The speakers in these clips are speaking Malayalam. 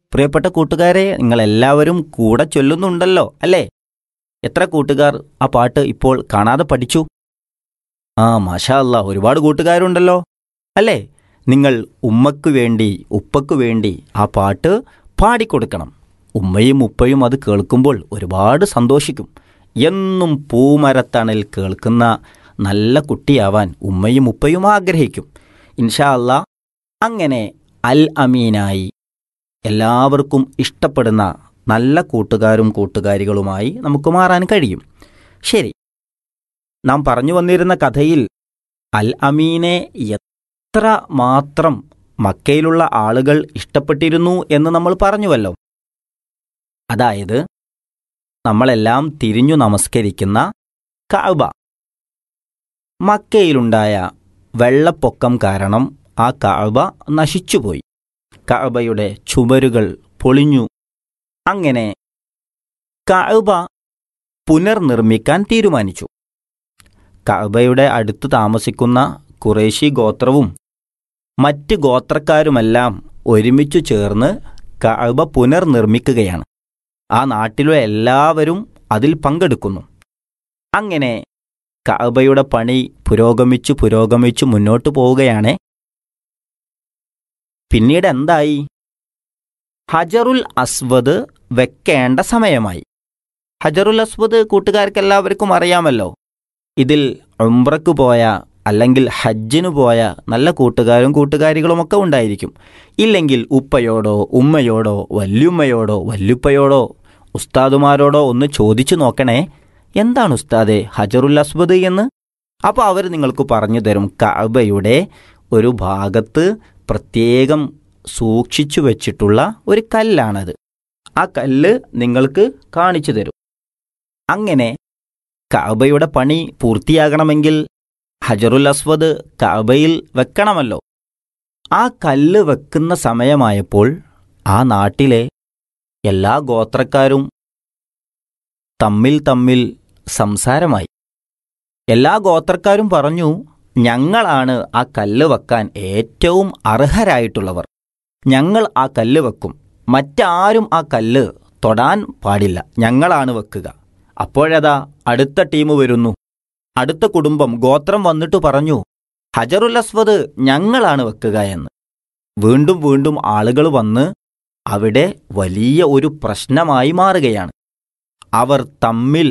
പ്രിയപ്പെട്ട കൂട്ടുകാരെ നിങ്ങളെല്ലാവരും കൂടെ ചൊല്ലുന്നുണ്ടല്ലോ അല്ലേ എത്ര കൂട്ടുകാർ ആ പാട്ട് ഇപ്പോൾ കാണാതെ പഠിച്ചു ആ മാഷാ അല്ല ഒരുപാട് കൂട്ടുകാരുണ്ടല്ലോ അല്ലേ നിങ്ങൾ ഉമ്മയ്ക്ക് വേണ്ടി ഉപ്പയ്ക്ക് വേണ്ടി ആ പാട്ട് പാടിക്കൊടുക്കണം ഉമ്മയും ഉപ്പയും അത് കേൾക്കുമ്പോൾ ഒരുപാട് സന്തോഷിക്കും എന്നും പൂമരത്തണൽ കേൾക്കുന്ന നല്ല കുട്ടിയാവാൻ ഉമ്മയും ഉപ്പയും ആഗ്രഹിക്കും ഇൻഷാ അല്ല അങ്ങനെ അൽ അമീനായി എല്ലാവർക്കും ഇഷ്ടപ്പെടുന്ന നല്ല കൂട്ടുകാരും കൂട്ടുകാരികളുമായി നമുക്ക് മാറാൻ കഴിയും ശരി നാം പറഞ്ഞു വന്നിരുന്ന കഥയിൽ അൽ അമീനെ എത്ര മാത്രം മക്കയിലുള്ള ആളുകൾ ഇഷ്ടപ്പെട്ടിരുന്നു എന്ന് നമ്മൾ പറഞ്ഞുവല്ലോ അതായത് നമ്മളെല്ലാം തിരിഞ്ഞു നമസ്കരിക്കുന്ന കഅബ മക്കയിലുണ്ടായ വെള്ളപ്പൊക്കം കാരണം ആ കഅബ നശിച്ചുപോയി കഅബയുടെ ചുവരുകൾ പൊളിഞ്ഞു അങ്ങനെ കഅബ പുനർനിർമ്മിക്കാൻ തീരുമാനിച്ചു കഅബയുടെ അടുത്ത് താമസിക്കുന്ന കുറേശി ഗോത്രവും മറ്റ് ഗോത്രക്കാരുമെല്ലാം ഒരുമിച്ചു ചേർന്ന് കഅബ പുനർനിർമ്മിക്കുകയാണ് ആ നാട്ടിലെ എല്ലാവരും അതിൽ പങ്കെടുക്കുന്നു അങ്ങനെ കഅബയുടെ പണി പുരോഗമിച്ചു പുരോഗമിച്ചു മുന്നോട്ടു പോവുകയാണ് പിന്നീട് എന്തായി ഹജറുൽ അസ്വദ് വെക്കേണ്ട സമയമായി ഹജറുൽ അസ്വദ് കൂട്ടുകാർക്കെല്ലാവർക്കും അറിയാമല്ലോ ഇതിൽ ഉംറക്ക് പോയ അല്ലെങ്കിൽ ഹജ്ജിന് പോയ നല്ല കൂട്ടുകാരും കൂട്ടുകാരികളുമൊക്കെ ഉണ്ടായിരിക്കും ഇല്ലെങ്കിൽ ഉപ്പയോടോ ഉമ്മയോടോ വല്യുമ്മയോടോ വല്യുപ്പയോടോ ഉസ്താദുമാരോടോ ഒന്ന് ചോദിച്ചു നോക്കണേ എന്താണ് ഉസ്താദെ ഹജറുൽ അസ്വദ് എന്ന് അപ്പോൾ അവർ നിങ്ങൾക്ക് പറഞ്ഞു തരും കഅബയുടെ ഒരു ഭാഗത്ത് പ്രത്യേകം സൂക്ഷിച്ചു വെച്ചിട്ടുള്ള ഒരു കല്ലാണത് ആ കല്ല് നിങ്ങൾക്ക് കാണിച്ചു തരും അങ്ങനെ കഅബയുടെ പണി പൂർത്തിയാകണമെങ്കിൽ ഹജറുൽ അസ്വദ് കഅബയിൽ വെക്കണമല്ലോ ആ കല്ല് വെക്കുന്ന സമയമായപ്പോൾ ആ നാട്ടിലെ എല്ലാ ഗോത്രക്കാരും തമ്മിൽ തമ്മിൽ സംസാരമായി എല്ലാ ഗോത്രക്കാരും പറഞ്ഞു ഞങ്ങളാണ് ആ കല്ല് വെക്കാൻ ഏറ്റവും അർഹരായിട്ടുള്ളവർ ഞങ്ങൾ ആ കല്ല് വെക്കും മറ്റാരും ആ കല്ല് തൊടാൻ പാടില്ല ഞങ്ങളാണ് വെക്കുക അപ്പോഴതാ അടുത്ത ടീം വരുന്നു അടുത്ത കുടുംബം ഗോത്രം വന്നിട്ട് പറഞ്ഞു ഹജറുൽ അസ്വദ് ഞങ്ങളാണ് വെക്കുക എന്ന് വീണ്ടും വീണ്ടും ആളുകൾ വന്ന് അവിടെ വലിയ ഒരു പ്രശ്നമായി മാറുകയാണ് അവർ തമ്മിൽ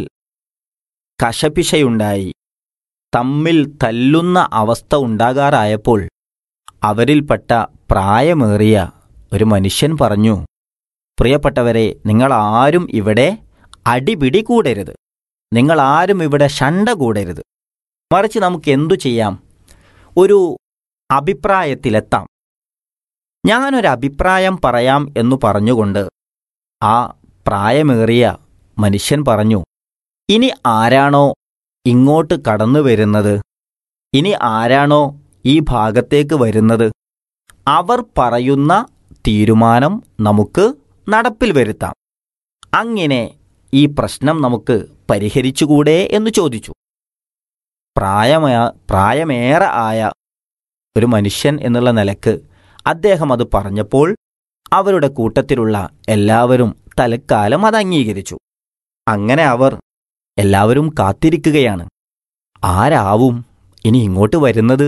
കശപിശയുണ്ടായി തമ്മിൽ തല്ലുന്ന അവസ്ഥ ഉണ്ടാകാറായപ്പോൾ അവരിൽപ്പെട്ട പ്രായമേറിയ ഒരു മനുഷ്യൻ പറഞ്ഞു പ്രിയപ്പെട്ടവരെ നിങ്ങൾ ആരും ഇവിടെ അടിപിടി കൂടരുത് നിങ്ങൾ ആരും ഇവിടെ ശണ്ട കൂടരുത് മറിച്ച് നമുക്ക് എന്തു ചെയ്യാം ഒരു അഭിപ്രായത്തിലെത്താം ഞാനൊരു അഭിപ്രായം പറയാം എന്നു പറഞ്ഞുകൊണ്ട് ആ പ്രായമേറിയ മനുഷ്യൻ പറഞ്ഞു ഇനി ആരാണോ ഇങ്ങോട്ട് കടന്നു വരുന്നത് ഇനി ആരാണോ ഈ ഭാഗത്തേക്ക് വരുന്നത് അവർ പറയുന്ന തീരുമാനം നമുക്ക് നടപ്പിൽ വരുത്താം അങ്ങനെ ഈ പ്രശ്നം നമുക്ക് പരിഹരിച്ചുകൂടെ എന്ന് ചോദിച്ചു പ്രായമേ പ്രായമേറെ ആയ ഒരു മനുഷ്യൻ എന്നുള്ള നിലക്ക് അദ്ദേഹം അത് പറഞ്ഞപ്പോൾ അവരുടെ കൂട്ടത്തിലുള്ള എല്ലാവരും തൽക്കാലം അത് അംഗീകരിച്ചു അങ്ങനെ അവർ എല്ലാവരും കാത്തിരിക്കുകയാണ് ആരാവും ഇനി ഇങ്ങോട്ട് വരുന്നത്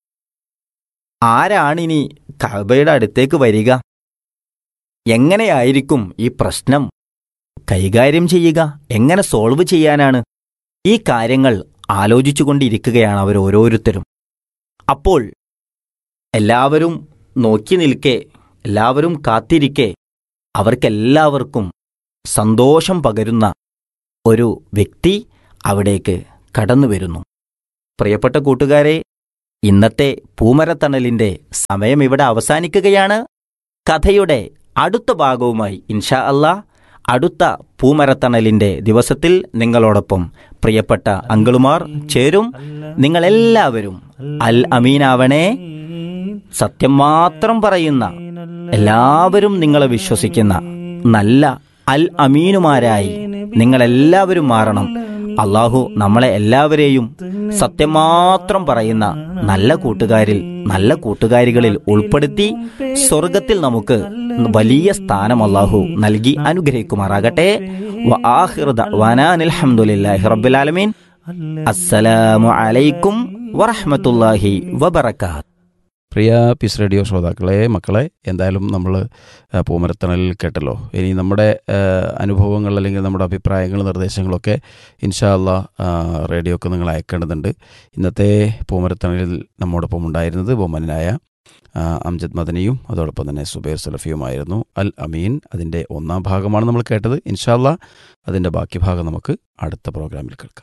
ആരാണിനി കഅബയുടെ അടുത്തേക്ക് വരിക എങ്ങനെയായിരിക്കും ഈ പ്രശ്നം കൈകാര്യം ചെയ്യുക എങ്ങനെ സോൾവ് ചെയ്യാനാണ് ഈ കാര്യങ്ങൾ ആലോചിച്ചുകൊണ്ടിരിക്കുകയാണ് അവർ ഓരോരുത്തരും അപ്പോൾ എല്ലാവരും നോക്കി നിൽക്കെ എല്ലാവരും കാത്തിരിക്കെ അവർക്കെല്ലാവർക്കും സന്തോഷം പകരുന്ന ഒരു വ്യക്തി അവിടേക്ക് കടന്നു വരുന്നു പ്രിയപ്പെട്ട കൂട്ടുകാരെ ഇന്നത്തെ പൂമരത്തണലിന്റെ സമയം ഇവിടെ അവസാനിക്കുകയാണ് കഥയുടെ അടുത്ത ഭാഗവുമായി ഇൻഷാ അല്ലാ അടുത്ത പൂമരത്തണലിന്റെ ദിവസത്തിൽ നിങ്ങളോടൊപ്പം പ്രിയപ്പെട്ട അങ്കിളുമാർ ചേരും നിങ്ങളെല്ലാവരും അൽ അമീനാവണേ സത്യം മാത്രം പറയുന്ന എല്ലാവരും നിങ്ങളെ വിശ്വസിക്കുന്ന നല്ല അൽ അമീനുമാരായി നിങ്ങളെല്ലാവരും മാറണം അള്ളാഹു നമ്മളെ എല്ലാവരെയും സത്യം മാത്രം പറയുന്ന നല്ല കൂട്ടുകാരിൽ നല്ല കൂട്ടുകാരികളിൽ ഉൾപ്പെടുത്തി സ്വർഗത്തിൽ നമുക്ക് വലിയ സ്ഥാനം അള്ളാഹു നൽകി അനുഗ്രഹിക്കുമാറാകട്ടെ വ ആഖിറു ദഅ്വാനാ അൽഹംദുലില്ലാഹി റബ്ബിൽ ആലമീൻ അസ്സലാമു അലൈക്കും വറഹ്മത്തുള്ളാഹി വബറകാത്ത് പ്രിയ പീസ് റേഡിയോ ശ്രോതാക്കളെ മക്കളെ എന്തായാലും നമ്മൾ പൂമരത്തണലിൽ കേട്ടല്ലോ ഇനി നമ്മുടെ ആ, അനുഭവങ്ങൾ അല്ലെങ്കിൽ നമ്മുടെ അഭിപ്രായങ്ങൾ നിർദ്ദേശങ്ങളൊക്കെ ഇൻഷാല്ല റേഡിയോക്ക് നിങ്ങൾ അയക്കേണ്ടതുണ്ട് ഇന്നത്തെ പൂമരത്തണലിൽ നമ്മോടൊപ്പം ഉണ്ടായിരുന്നത് ബഹുമാനായ ആ, അംജദ് മദനിയും അതോടൊപ്പം തന്നെ സുബൈർ സലഫിയുമായിരുന്നു അൽ അമീൻ അതിൻ്റെ ഒന്നാം ഭാഗമാണ് നമ്മൾ കേട്ടത് ഇൻഷാല്ല അതിൻ്റെ ബാക്കി ഭാഗം നമുക്ക് അടുത്ത പ്രോഗ്രാമിൽ കേൾക്കാം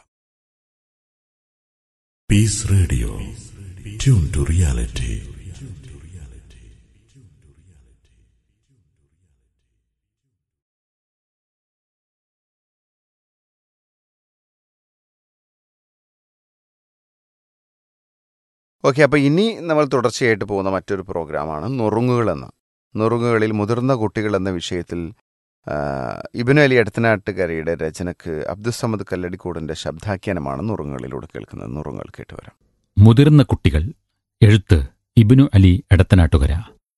Peace Radio. Tune to reality. Okay അപ്പോൾ ഇനി നമ്മൾ തുടർച്ചയായിട്ട് പോകുന്ന മറ്റൊരു പ്രോഗ്രാമാണ് നുറുങ്ങുകൾ എന്ന നുറുങ്ങുകളിൽ മുതിർന്ന കുട്ടികൾ എന്ന വിഷയത്തിൽ ആ, ഇബ്നു അലി എടത്തനാട്ടുകരയുടെ രചനക്ക് അബ്ദുസമദ് കല്ലടിക്കൂടിൻ്റെ ശബ്ദാഖ്യാനമാണ് നുറുങ്ങുകളിലൂടെ കേൾക്കുന്നത് നുറുങ്ങുകൾ കേട്ടുവരാം മുതിർന്ന കുട്ടികൾ എഴുത്ത് ഇബിനു അലി എടത്തനാട്ടുകര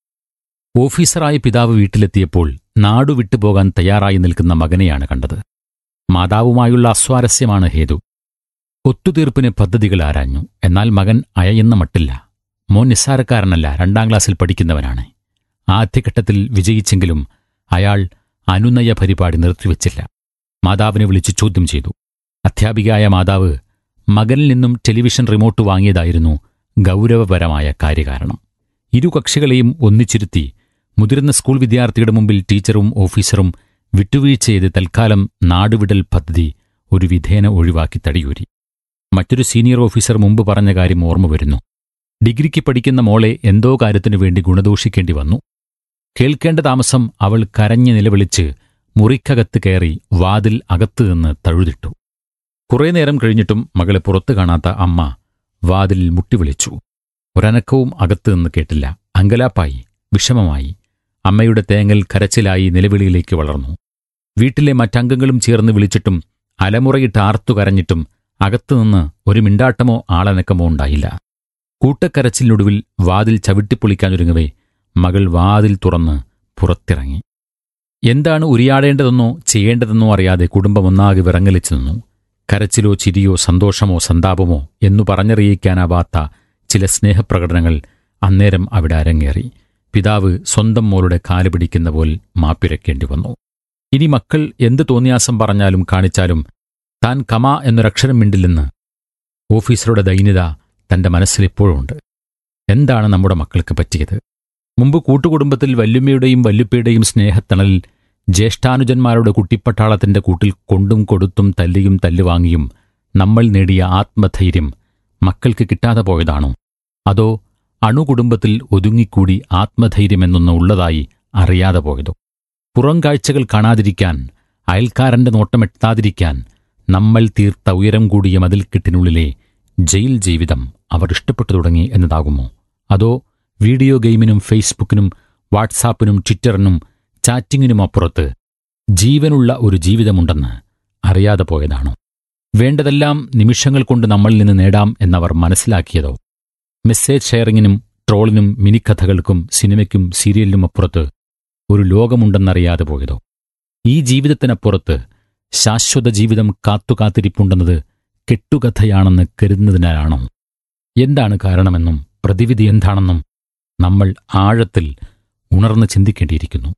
ഓഫീസറായ പിതാവ് വീട്ടിലെത്തിയപ്പോൾ നാടു വിട്ടുപോകാൻ തയ്യാറായി നിൽക്കുന്ന മകനെയാണ് കണ്ടത് മാതാവുമായുള്ള അസ്വാരസ്യമാണ് ഹേതു ഒത്തുതീർപ്പിന് പദ്ധതികൾ ആരാഞ്ഞു എന്നാൽ മകൻ അയയുന്ന മട്ടില്ല മോൻ നിസ്സാരക്കാരനല്ല രണ്ടാം ക്ലാസ്സിൽ പഠിക്കുന്നവനാണ് ആദ്യഘട്ടത്തിൽ വിജയിച്ചെങ്കിലും അയാൾ അനുനയ പരിപാടി നിർത്തിവച്ചില്ല മാതാവിനെ വിളിച്ച് ചോദ്യം ചെയ്തു അധ്യാപികയായ മാതാവ് മകനിൽ നിന്നും ടെലിവിഷൻ റിമോട്ട് വാങ്ങിയതായിരുന്നു ഗൗരവപരമായ കാര്യകാരണം ഇരു കക്ഷികളെയും ഒന്നിച്ചിരുത്തി മുതിർന്ന സ്കൂൾ വിദ്യാർത്ഥിയുടെ മുമ്പിൽ ടീച്ചറും ഓഫീസറും വിട്ടുവീഴ്ച ചെയ്ത് തൽക്കാലം നാടുവിടൽ പദ്ധതി ഒരു വിധേന ഒഴിവാക്കി തടിയൂരി മറ്റൊരു സീനിയർ ഓഫീസർ മുമ്പ് പറഞ്ഞ കാര്യം ഓർമ്മ വരുന്നു ഡിഗ്രിക്ക് പഠിക്കുന്ന മോളെ എന്തോ കാര്യത്തിനു വേണ്ടി ഗുണദോഷിക്കേണ്ടി വന്നു കേൾക്കേണ്ട താമസം അവൾ കരഞ്ഞു നിലവിളിച്ച് മുറിക്കകത്ത് കയറി വാതിൽ അകത്തു നിന്ന് തഴുതിട്ടു കുറേ നേരം കഴിഞ്ഞിട്ടും മകളെ പുറത്തു കാണാത്ത അമ്മ വാതിലിൽ മുട്ടിവിളിച്ചു ഒരനക്കവും അകത്തു നിന്ന് കേട്ടില്ല അങ്കലാപ്പായി വിഷമമായി അമ്മയുടെ തേങ്ങൽ കരച്ചിലായി നിലവിളിയിലേക്ക് വളർന്നു വീട്ടിലെ മറ്റംഗങ്ങളും ചേർന്ന് വിളിച്ചിട്ടും അലമുറയിട്ട് ആർത്തു കരഞ്ഞിട്ടും അകത്തുനിന്ന് ഒരു മിണ്ടാട്ടമോ ആളനക്കമോ ഉണ്ടായില്ല കൂട്ടക്കരച്ചിലിനൊടുവിൽ വാതിൽ ചവിട്ടിപ്പൊളിക്കാനൊരുങ്ങവേ മകൾ വാതിൽ തുറന്ന് പുറത്തിറങ്ങി എന്താണ് ഉരിയാടേണ്ടതെന്നോ ചെയ്യേണ്ടതെന്നോ അറിയാതെ കുടുംബം ഒന്നാകെ വിറങ്ങലിച്ചു നിന്നു കരച്ചിലോ ചിരിയോ സന്തോഷമോ സന്താപമോ എന്നു പറഞ്ഞറിയിക്കാനാവാത്ത ചില സ്നേഹപ്രകടനങ്ങൾ അന്നേരം അവിടെ അരങ്ങേറി പിതാവ് സ്വന്തം മോളുടെ കാല് പിടിക്കുന്ന പോൽ മാപ്പിരക്കേണ്ടി വന്നു ഇനി മക്കൾ എന്ത് തോന്നിയാസം പറഞ്ഞാലും കാണിച്ചാലും താൻ കമ എന്നൊരക്ഷരം മിണ്ടില്ലെന്ന് ഓഫീസറുടെ ദൈന്യത തന്റെ മനസ്സിലിപ്പോഴുണ്ട് എന്താണ് നമ്മുടെ മക്കൾക്ക് പറ്റിയത് മുമ്പ് കൂട്ടുകുടുംബത്തിൽ വല്യുമ്മയുടെയും വല്യുപ്പയുടെയും സ്നേഹത്തണലിൽ ജ്യേഷ്ഠാനുജന്മാരുടെ കുട്ടിപ്പട്ടാളത്തിന്റെ കൂട്ടിൽ കൊണ്ടും കൊടുത്തും തല്ലിയും തല്ലുവാങ്ങിയും നമ്മൾ നേടിയ ആത്മധൈര്യം മക്കൾക്ക് കിട്ടാതെ പോയതാണോ അതോ അണുകുടുംബത്തിൽ ഒതുങ്ങിക്കൂടി ആത്മധൈര്യമെന്നൊന്ന് ഉള്ളതായി അറിയാതെ പോയതോ പുറം കാഴ്ചകൾ കാണാതിരിക്കാൻ അയൽക്കാരന്റെ നോട്ടമെത്താതിരിക്കാൻ നമ്മൾ തീർത്ത ഉയരം കൂടിയ മതിൽക്കെട്ടിനുള്ളിലെ ജയിൽ ജീവിതം അവർ ഇഷ്ടപ്പെട്ടു തുടങ്ങി എന്നതാകുമോ അതോ വീഡിയോ ഗെയിമിനും ഫേസ്ബുക്കിനും വാട്സാപ്പിനും ട്വിറ്ററിനും ചാറ്റിങ്ങിനും അപ്പുറത്ത് ജീവനുള്ള ഒരു ജീവിതമുണ്ടെന്ന് അറിയാതെ പോയതാണോ വേണ്ടതെല്ലാം നിമിഷങ്ങൾ കൊണ്ട് നമ്മളിൽ നിന്ന് നേടാം എന്നവർ മനസ്സിലാക്കിയതോ മെസ്സേജ് ഷെയറിങ്ങിനും ട്രോളിനും മിനിക്കഥകൾക്കും സിനിമയ്ക്കും സീരിയലിനും അപ്പുറത്ത് ഒരു ലോകമുണ്ടെന്നറിയാതെ പോയതോ ഈ ജീവിതത്തിനപ്പുറത്ത് ശാശ്വത ജീവിതം കാത്തുകാത്തിരിപ്പുണ്ടെന്നത് കെട്ടുകഥയാണെന്ന് കരുതുന്നതിനാലാണോ എന്താണ് കാരണമെന്നും പ്രതിവിധി എന്താണെന്നും നമ്മൾ ആഴത്തിൽ ഉണർന്ന് ചിന്തിക്കേണ്ടിയിരിക്കുന്നു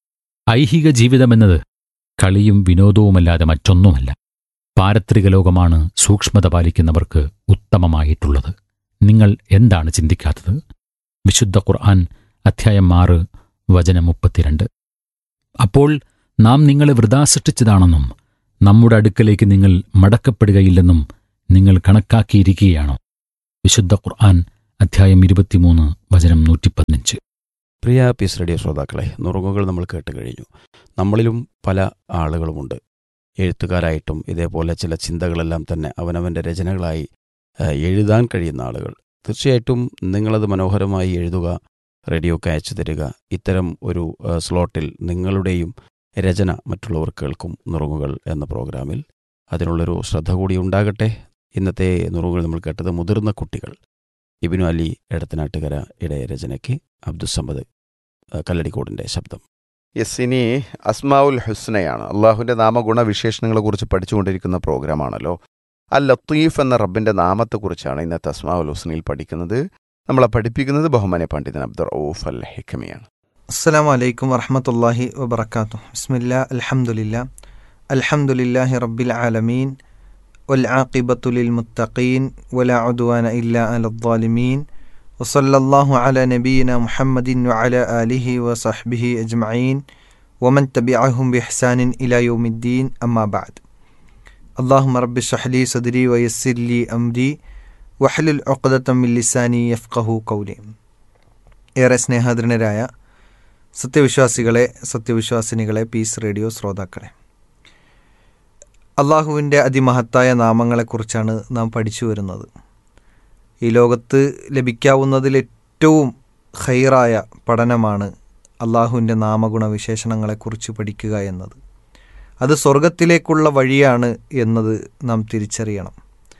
ഐഹിക ജീവിതമെന്നത് കളിയും വിനോദവുമല്ലാതെ മറ്റൊന്നുമല്ല പാരത്രിക ലോകമാണ് സൂക്ഷ്മത പാലിക്കുന്നവർക്ക് ഉത്തമമായിട്ടുള്ളത് നിങ്ങൾ എന്താണ് ചിന്തിക്കാത്തത് വിശുദ്ധ ഖുർആൻ അധ്യായം ആറ് വചനം മുപ്പത്തിരണ്ട് അപ്പോൾ നാം നിങ്ങളെ വൃഥാ സൃഷ്ടിച്ചതാണെന്നും നമ്മുടെ അടുക്കലേക്ക് നിങ്ങൾ മടക്കപ്പെടുകയില്ലെന്നും നിങ്ങൾ കണക്കാക്കിയിരിക്കുകയാണോ വിശുദ്ധ ഖുർആൻ അധ്യായം ഇരുപത്തിമൂന്ന് വചനം നൂറ്റിപ്പതിനഞ്ച് പ്രിയ പീസ് റേഡിയോ ശ്രോതാക്കളെ നുറുങ്ങുകൾ നമ്മൾ കേട്ട് കഴിഞ്ഞു നമ്മളിലും പല ആളുകളുമുണ്ട് എഴുത്തുകാരായിട്ടും ഇതേപോലെ ചില ചിന്തകളെല്ലാം തന്നെ അവനവൻ്റെ രചനകളായി ആ, എഴുതാൻ കഴിയുന്ന ആളുകൾ തീർച്ചയായിട്ടും നിങ്ങളത് മനോഹരമായി എഴുതുക റേഡിയോക്ക് അയച്ചു തരിക ഇത്തരം ഒരു ആ, സ്ലോട്ടിൽ നിങ്ങളുടെയും രചന മറ്റുള്ളവർ കേൾക്കും നുറുങ്ങുകൾ എന്ന പ്രോഗ്രാമിൽ അതിനുള്ളൊരു ശ്രദ്ധ കൂടി ഉണ്ടാകട്ടെ ഇന്നത്തെ നുറുങ്ങുകൾ നമ്മൾ കേട്ടത് മുതിർന്ന കുട്ടികൾ ഇബിനു അലി എടത്തനാട്ടുകര ഇടയ രചനയ്ക്ക് അബ്ദുസമ്മദ് ആ, കല്ലടിക്കോടിൻ്റെ ശബ്ദം യെസ് ഇനി അസ്മാഉൽ ഹുസ്നയാണ് അള്ളാഹുവിൻ്റെ നാമഗുണ വിശേഷണങ്ങളെ കുറിച്ച് പഠിച്ചുകൊണ്ടിരിക്കുന്ന പ്രോഗ്രാമാണല്ലോ അൽ ലത്തീഫ് എന്ന റബ്ബിൻ്റെ നാമത്തെക്കുറിച്ചാണ് ഇന്നത്തെ അസ്മാഉൽ ഹുസ്നയിൽ പഠിക്കുന്നത് നമ്മളെ പഠിപ്പിക്കുന്നത് ബഹുമാനെ പണ്ഡിതൻ അബ്ദുൾ റൌഫ് അൽ ഹിക്കമിയാണ് السلام عليكم ورحمة الله وبركاته بسم الله الحمد لله الحمد لله رب العالمين والعاقبة للمتقين ولا عدوان إلا على الظالمين وصلى الله على نبينا محمد وعلى آله وصحبه أجمعين ومن تبعهم بإحسان إلى يوم الدين أما بعد اللهم رب اشرح لي صدري ويسر لي أمري واحلل عقدة من لساني يفقه قولي ഏറെ സ്നേഹാദരനരായ സത്യവിശ്വാസികളെ സത്യവിശ്വാസിനികളെ പീസ് റേഡിയോ ശ്രോതാക്കളെ അള്ളാഹുവിൻ്റെ അതിമഹത്തായ നാമങ്ങളെക്കുറിച്ചാണ് നാം പഠിച്ചു വരുന്നത് ഈ ലോകത്ത് ലഭിക്കാവുന്നതിൽ ഏറ്റവും ഹൈറായ പഠനമാണ് അള്ളാഹുവിൻ്റെ നാമഗുണ വിശേഷണങ്ങളെക്കുറിച്ച് പഠിക്കുക എന്നത് അത് സ്വർഗത്തിലേക്കുള്ള വഴിയാണ് എന്നത് നാം തിരിച്ചറിയണം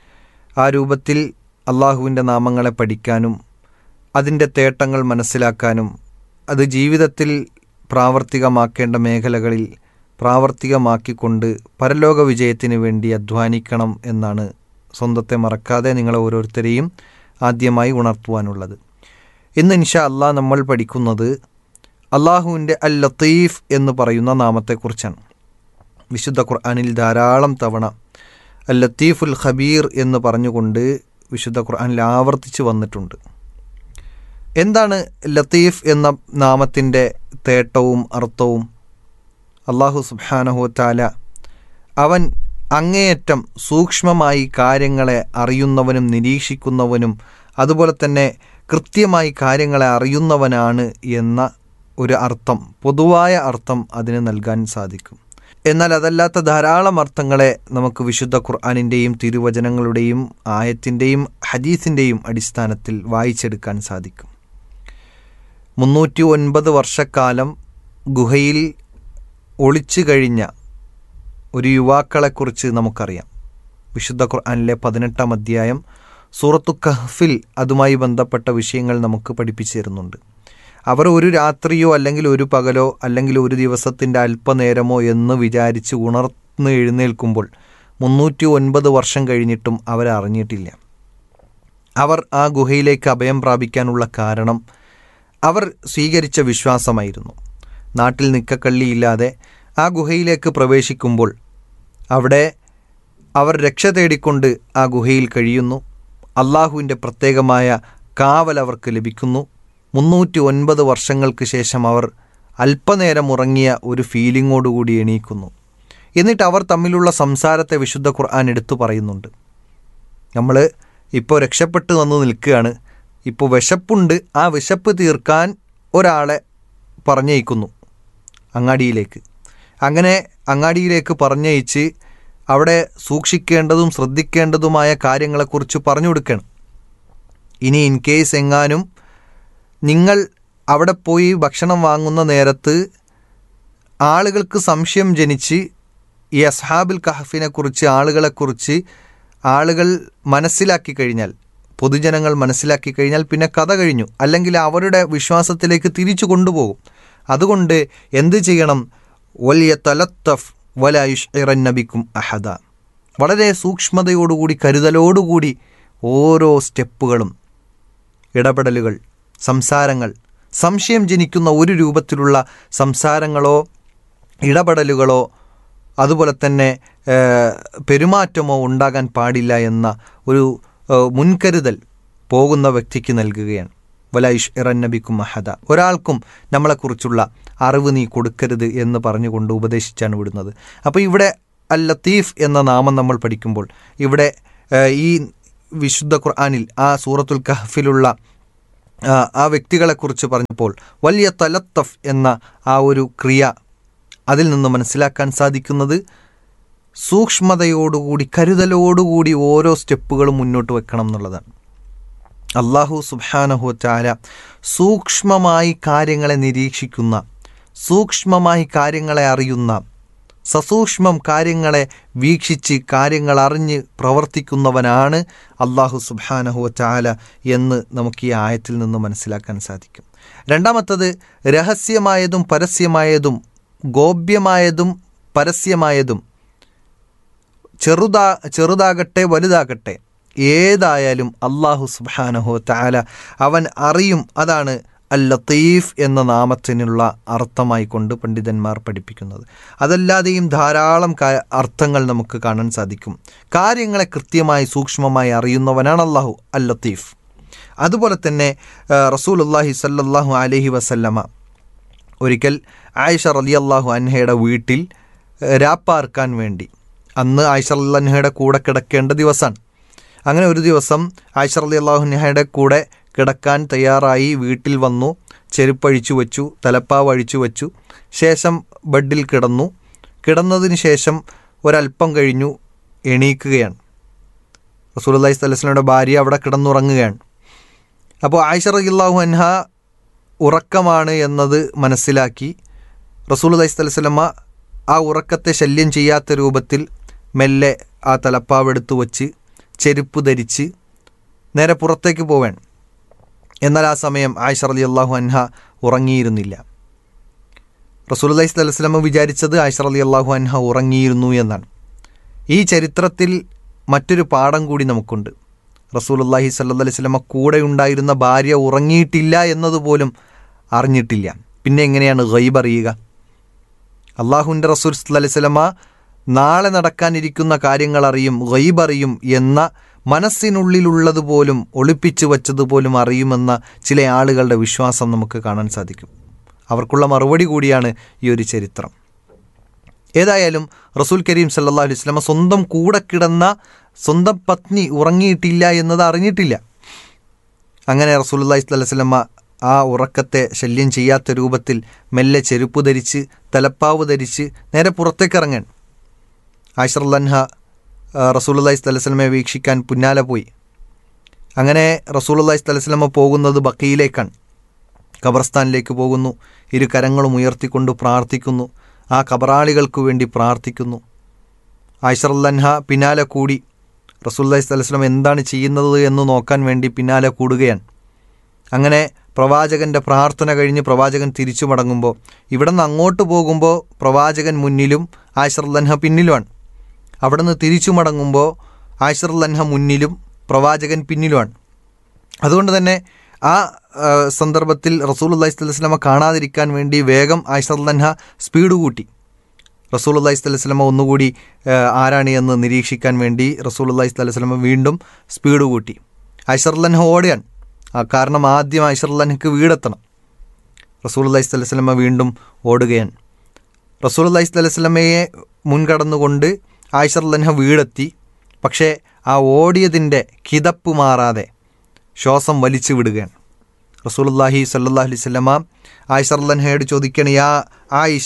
ആ രൂപത്തിൽ അള്ളാഹുവിൻ്റെ നാമങ്ങളെ പഠിക്കാനും അതിൻ്റെ തേട്ടങ്ങൾ മനസ്സിലാക്കാനും അത് ജീവിതത്തിൽ പ്രാവർത്തികമാക്കേണ്ട മേഖലകളിൽ പ്രാവർത്തികമാക്കിക്കൊണ്ട് പരലോക വിജയത്തിന് വേണ്ടി അധ്വാനിക്കണം എന്നാണ് സ്വന്തത്തെ മറക്കാതെ നിങ്ങളെ ഓരോരുത്തരെയും ആദ്യമായി ഉണർത്തുവാനുള്ളത് ഇന്ന് ഇൻഷാ അള്ളാഹ് നമ്മൾ പഠിക്കുന്നത് അള്ളാഹുവിൻ്റെ അൽ ലത്തീഫ് എന്ന് പറയുന്ന നാമത്തെക്കുറിച്ചാണ് വിശുദ്ധ ഖുർആാനിൽ ധാരാളം തവണ അൽ ലത്തീഫുൽ ഖബീർ എന്ന് പറഞ്ഞുകൊണ്ട് വിശുദ്ധ ഖുർആാനിൽ ആവർത്തിച്ച് വന്നിട്ടുണ്ട് എന്താണ് ലത്തീഫ് എന്ന നാമത്തിൻ്റെ തേട്ടവും അർത്ഥവും അള്ളാഹു സുബ്ഹാനഹു താല അവൻ അങ്ങേയറ്റം സൂക്ഷ്മമായി കാര്യങ്ങളെ അറിയുന്നവനും നിരീക്ഷിക്കുന്നവനും അതുപോലെ തന്നെ കൃത്യമായി കാര്യങ്ങളെ അറിയുന്നവനാണ് എന്ന ഒരു അർത്ഥം പൊതുവായ അർത്ഥം അതിന് നൽകാൻ സാധിക്കും എന്നാൽ അതല്ലാത്ത ധാരാളം അർത്ഥങ്ങളെ നമുക്ക് വിശുദ്ധ ഖുർആാനിൻ്റെയും തിരുവചനങ്ങളുടെയും ആയത്തിൻ്റെയും ഹദീസിൻ്റെയും അടിസ്ഥാനത്തിൽ വായിച്ചെടുക്കാൻ സാധിക്കും മുന്നൂറ്റി ഒൻപത് വർഷക്കാലം ഗുഹയിൽ ഒളിച്ചു കഴിഞ്ഞ ഒരു യുവാക്കളെക്കുറിച്ച് നമുക്കറിയാം വിശുദ്ധ ഖുർആനിലെ പതിനെട്ടാം അധ്യായം സൂറത്തു കഹ്ഫിൽ അതുമായി ബന്ധപ്പെട്ട വിഷയങ്ങൾ നമുക്ക് പഠിപ്പിച്ചു തരുന്നുണ്ട് അവർ ഒരു രാത്രിയോ അല്ലെങ്കിൽ ഒരു പകലോ അല്ലെങ്കിൽ ഒരു ദിവസത്തിൻ്റെ അല്പനേരമോ എന്ന് വിചാരിച്ച് ഉണർന്ന് എഴുന്നേൽക്കുമ്പോൾ മുന്നൂറ്റി ഒൻപത് വർഷം കഴിഞ്ഞിട്ടും അവരറിഞ്ഞിട്ടില്ല അവർ ആ ഗുഹയിലേക്ക് അഭയം പ്രാപിക്കാനുള്ള കാരണം അവർ സ്വീകരിച്ച വിശ്വാസമായിരുന്നു നാട്ടിൽ നിക്കക്കള്ളിയില്ലാതെ ആ ഗുഹയിലേക്ക് പ്രവേശിക്കുമ്പോൾ അവിടെ അവർ രക്ഷ തേടിക്കൊണ്ട് ആ ഗുഹയിൽ കഴിയുന്നു അള്ളാഹുവിൻ്റെ പ്രത്യേകമായ കാവൽ അവർക്ക് ലഭിക്കുന്നു മുന്നൂറ്റി ഒൻപത് വർഷങ്ങൾക്ക് ശേഷം അവർ അല്പനേരം ഉറങ്ങിയ ഒരു ഫീലിങ്ങോടുകൂടി എണീക്കുന്നു എന്നിട്ട് അവർ തമ്മിലുള്ള സംസാരത്തെ വിശുദ്ധ ഖുർആൻ എടുത്തു പറയുന്നുണ്ട് നമ്മൾ ഇപ്പോൾ രക്ഷപ്പെട്ട് വന്ന് നിൽക്കുകയാണ് ഇപ്പോൾ വിശപ്പുണ്ട് ആ വിശപ്പ് തീർക്കാൻ ഒരാളെ പറഞ്ഞയക്കുന്നു അങ്ങാടിയിലേക്ക് അങ്ങനെ അങ്ങാടിയിലേക്ക് പറഞ്ഞയച്ച് അവിടെ സൂക്ഷിക്കേണ്ടതും ശ്രദ്ധിക്കേണ്ടതുമായ കാര്യങ്ങളെക്കുറിച്ച് പറഞ്ഞു കൊടുക്കണം ഇനി ഇൻ കേസ് എങ്ങാനും നിങ്ങൾ അവിടെ പോയി ഭക്ഷണം വാങ്ങുന്ന നേരത്ത് ആളുകൾക്ക് സംശയം ജനിച്ച് ഈ അസ്ഹാബിൽ കഹഫിനെ കുറിച്ച് ആളുകളെക്കുറിച്ച് ആളുകൾ മനസ്സിലാക്കി കഴിഞ്ഞാൽ പൊതുജനങ്ങൾ മനസ്സിലാക്കി കഴിഞ്ഞാൽ പിന്നെ കഥ കഴിഞ്ഞു അല്ലെങ്കിൽ അവരുടെ വിശ്വാസത്തിലേക്ക് തിരിച്ചു കൊണ്ടുപോകും അതുകൊണ്ട് എന്ത് ചെയ്യണം വലിയ തലത്തഫ് വലായുഷ് നബിക്കും അഹദ വളരെ സൂക്ഷ്മതയോടുകൂടി കരുതലോടുകൂടി ഓരോ സ്റ്റെപ്പുകളും ഇടപെടലുകൾ സംസാരങ്ങൾ സംശയം ജനിക്കുന്ന ഒരു രൂപത്തിലുള്ള സംസാരങ്ങളോ ഇടപെടലുകളോ അതുപോലെ തന്നെ ഏഹ്, പെരുമാറ്റമോ ഉണ്ടാകാൻ പാടില്ല എന്ന ഒരു ഏഹ്, മുൻകരുതൽ പോകുന്ന വ്യക്തിക്ക് നൽകുകയാണ് വലായിഷ് ഇറന്നബിക്കും മഹദ ഒരാൾക്കും നമ്മളെക്കുറിച്ചുള്ള അറിവ് നീ കൊടുക്കരുത് എന്ന് പറഞ്ഞുകൊണ്ട് ഉപദേശിച്ചാണ് വിടുന്നത് അപ്പോൾ ഇവിടെ അൽ ലത്തീഫ് എന്ന നാമം നമ്മൾ പഠിക്കുമ്പോൾ ഇവിടെ ഏഹ്, ഈ വിശുദ്ധ ഖുർആനിൽ ആ സൂറത്തുൽ കഹഫിലുള്ള ആ, ആ വ്യക്തികളെക്കുറിച്ച് പറഞ്ഞപ്പോൾ വലിയ തലത്തഫ് എന്ന ആ ഒരു ക്രിയ അതിൽ നിന്ന് മനസ്സിലാക്കാൻ സാധിക്കുന്നത് സൂക്ഷ്മതയോടുകൂടി കരുതലോടുകൂടി ഓരോ സ്റ്റെപ്പുകളും മുന്നോട്ട് വെക്കണം എന്നുള്ളതാണ് അള്ളാഹു സുബാനഹു ചാര സൂക്ഷ്മമായി കാര്യങ്ങളെ നിരീക്ഷിക്കുന്ന സൂക്ഷ്മമായി കാര്യങ്ങളെ അറിയുന്ന സസൂക്ഷ്മം കാര്യങ്ങളെ വീക്ഷിച്ച് കാര്യങ്ങൾ അറിഞ്ഞ് പ്രവർത്തിക്കുന്നവനാണ് അള്ളാഹു സുബാനഹു ചാല എന്ന് നമുക്ക് ഈ ആയത്തിൽ നിന്ന് മനസ്സിലാക്കാൻ സാധിക്കും രണ്ടാമത്തത് രഹസ്യമായതും പരസ്യമായതും ഗോപ്യമായതും പരസ്യമായതും ചെറുതാ ചെറുതാകട്ടെ വലുതാകട്ടെ ഏതായാലും അള്ളാഹു സുബാനഹു താല അവൻ അറിയും അതാണ് അൽ ലത്തീഫ് എന്ന നാമത്തിനുള്ള അർത്ഥമായി കൊണ്ട് പണ്ഡിതന്മാർ പഠിപ്പിക്കുന്നത് അതല്ലാതെയും ധാരാളം കാ- അർത്ഥങ്ങൾ നമുക്ക് കാണാൻ സാധിക്കും കാര്യങ്ങളെ കൃത്യമായി സൂക്ഷ്മമായി അറിയുന്നവനാണ് അള്ളാഹു അൽ ലത്തീഫ് അതുപോലെ തന്നെ റസൂൽ അള്ളാഹി സല്ലാഹു അലഹി വസല്ലമ ഒരിക്കൽ ആയിഷ റലിയല്ലാഹു അൻഹയുടെ വീട്ടിൽ ഏഹ്, രാപ്പാർക്കാൻ വേണ്ടി അന്ന് ആയിഷ അൻഹയുടെ കൂടെ കിടക്കേണ്ട ദിവസമാണ് അങ്ങനെ ഒരു ദിവസം ആയിഷ റലി അൻഹയുടെ കൂടെ കിടക്കാൻ തയ്യാറായി വീട്ടിൽ വന്നു ചെരുപ്പഴിച്ചു വച്ചു തലപ്പാവ് അഴിച്ചു വച്ചു ശേഷം ബെഡിൽ കിടന്നു കിടന്നതിന് ശേഷം ഒരല്പം കഴിഞ്ഞു എണീക്കുകയാണ് റസൂൽ അള്ളഹി സ്വലസ്ലയുടെ ഭാര്യ അവിടെ കിടന്നുറങ്ങുകയാണ് അപ്പോൾ ആയിഷ റലിയല്ലാഹു അൻഹ ഉറക്കമാണ് എന്നത് മനസ്സിലാക്കി റസൂൽ അലൈഹി സ്വലമ ആ ഉറക്കത്തെ ശല്യം ചെയ്യാത്ത രൂപത്തിൽ മെല്ലെ ആ തലപ്പാവെടുത്ത് വച്ച് ചെരുപ്പ് ധരിച്ച് നേരെ പുറത്തേക്ക് പോവാൻ എന്നാൽ ആ സമയം ആയിഷ റലി അള്ളാഹു അൻഹ ഉറങ്ങിയിരുന്നില്ല റസൂൽ അലൈഹി സ്വലമ വിചാരിച്ചത് ആയിഷ റലി അള്ളാഹു അൻഹ ഉറങ്ങിയിരുന്നു എന്നാണ് ഈ ചരിത്രത്തിൽ മറ്റൊരു പാഠം കൂടി നമുക്കുണ്ട് റസൂലുള്ളാഹി സല്ലല്ലാഹി അലൈഹി വസല്ലമ കൂടെ ഉണ്ടായിരുന്ന ഭാര്യ ഉറങ്ങിയിട്ടില്ല എന്നതുപോലും അറിഞ്ഞിട്ടില്ല പിന്നെ എങ്ങനെയാണ് ഗൈബ് അറിയുക അള്ളാഹുവിൻ്റെ റസൂൽ സല്ലല്ലാഹി അലൈഹി വസല്ലമ നാളെ നടക്കാനിരിക്കുന്ന കാര്യങ്ങൾ അറിയും ഗൈബ് അറിയും എന്ന മനസ്സിനുള്ളിലുള്ളതുപോലും ഒളിപ്പിച്ചു വച്ചതുപോലും അറിയുമെന്ന ചില ആളുകളുടെ വിശ്വാസം നമുക്ക് കാണാൻ സാധിക്കും അവർക്കുള്ള മറുപടി കൂടിയാണ് ഈ ഒരു ചരിത്രം ഏതായാലും റസൂൽ കരീം സല്ലല്ലാഹു അലൈഹി വസല്ലമ സ്വന്തം കൂടെ കിടന്ന സ്വന്തം പത്നി ഉറങ്ങിയിട്ടില്ല എന്നത് അറിഞ്ഞിട്ടില്ല അങ്ങനെ റസൂലുള്ളാഹി സ്വല്ലല്ലാഹു അലൈഹി വസല്ലമ ആ ഉറക്കത്തെ ശല്യം ചെയ്യാത്ത രൂപത്തിൽ മെല്ലെ ചെരുപ്പ് ധരിച്ച് തലപ്പാവ് ധരിച്ച് നേരെ പുറത്തേക്ക് ഇറങ്ങാൻ ആയിഷർലൻഹ റസൂലുള്ളാഹി സ്വല്ലല്ലാഹു അലൈഹി വസല്ലമയെ വീക്ഷിക്കാൻ പിന്നാലെ പോയി അങ്ങനെ റസൂലുള്ളാഹി സ്വല്ലല്ലാഹു അലൈഹി വസല്ലമ പോകുന്നത് ബക്കയിലേക്കാണ് ഖബർസ്ഥാനിലേക്ക് പോകുന്നു ഇരു കരങ്ങളും ഉയർത്തിക്കൊണ്ട് പ്രാർത്ഥിക്കുന്നു ആ കബറാളികൾക്ക് വേണ്ടി പ്രാർത്ഥിക്കുന്നു ആയിഷറല്ലൻഹ പിന്നാലെ കൂടി റസൂല്ലാഹി സ്വലം എന്താണ് ചെയ്യുന്നത് എന്ന് നോക്കാൻ വേണ്ടി പിന്നാലെ കൂടുകയാണ് അങ്ങനെ പ്രവാചകൻ്റെ പ്രാർത്ഥന കഴിഞ്ഞ് പ്രവാചകൻ തിരിച്ചു മടങ്ങുമ്പോൾ ഇവിടെ നിന്ന് അങ്ങോട്ട് പോകുമ്പോൾ പ്രവാചകൻ മുന്നിലും ആയിഷറല്ലൻഹ പിന്നിലുമാണ് അവിടെ നിന്ന് തിരിച്ചു മടങ്ങുമ്പോൾ ആയിഷറല്ലൻഹ മുന്നിലും പ്രവാചകൻ പിന്നിലുമാണ് അതുകൊണ്ട് തന്നെ ആ ആ, സന്ദർഭത്തിൽ റസൂൽ അള്ളഹി സ്വലമ കാണാതിരിക്കാൻ വേണ്ടി വേഗം ആയിഷർലൻഹ സ്പീഡ് കൂട്ടി റസൂൽ അള്ളഹി സ്വലമ ഒന്നുകൂടി ആ, ആരാണ് എന്ന് നിരീക്ഷിക്കാൻ വേണ്ടി റസൂൽ അള്ളഹി സ്വലമ വീണ്ടും സ്പീഡ് കൂട്ടി ഐഷർലൻഹ ഓടുകയാണ് ആ കാരണം ആദ്യം ഐഷർലൻഹക്ക് വീടെത്തണം റസൂൽ അള്ളഹി സ്വലമ വീണ്ടും ഓടുകയാണ് റസൂൽ അള്ളഹി സ്വലമയെ മുൻകടന്നുകൊണ്ട് ആയിഷർലൻഹ വീടെത്തി പക്ഷേ ആ ഓടിയതിൻ്റെ കിതപ്പ് മാറാതെ ശ്വാസം വലിച്ചു വിടുകയാണ് റസൂലുള്ളാഹി സല്ലല്ലാഹു അലൈഹി വസല്ലമ ആയിഷർലൻഹയോട് ചോദിക്കണ യാ ആയിഷ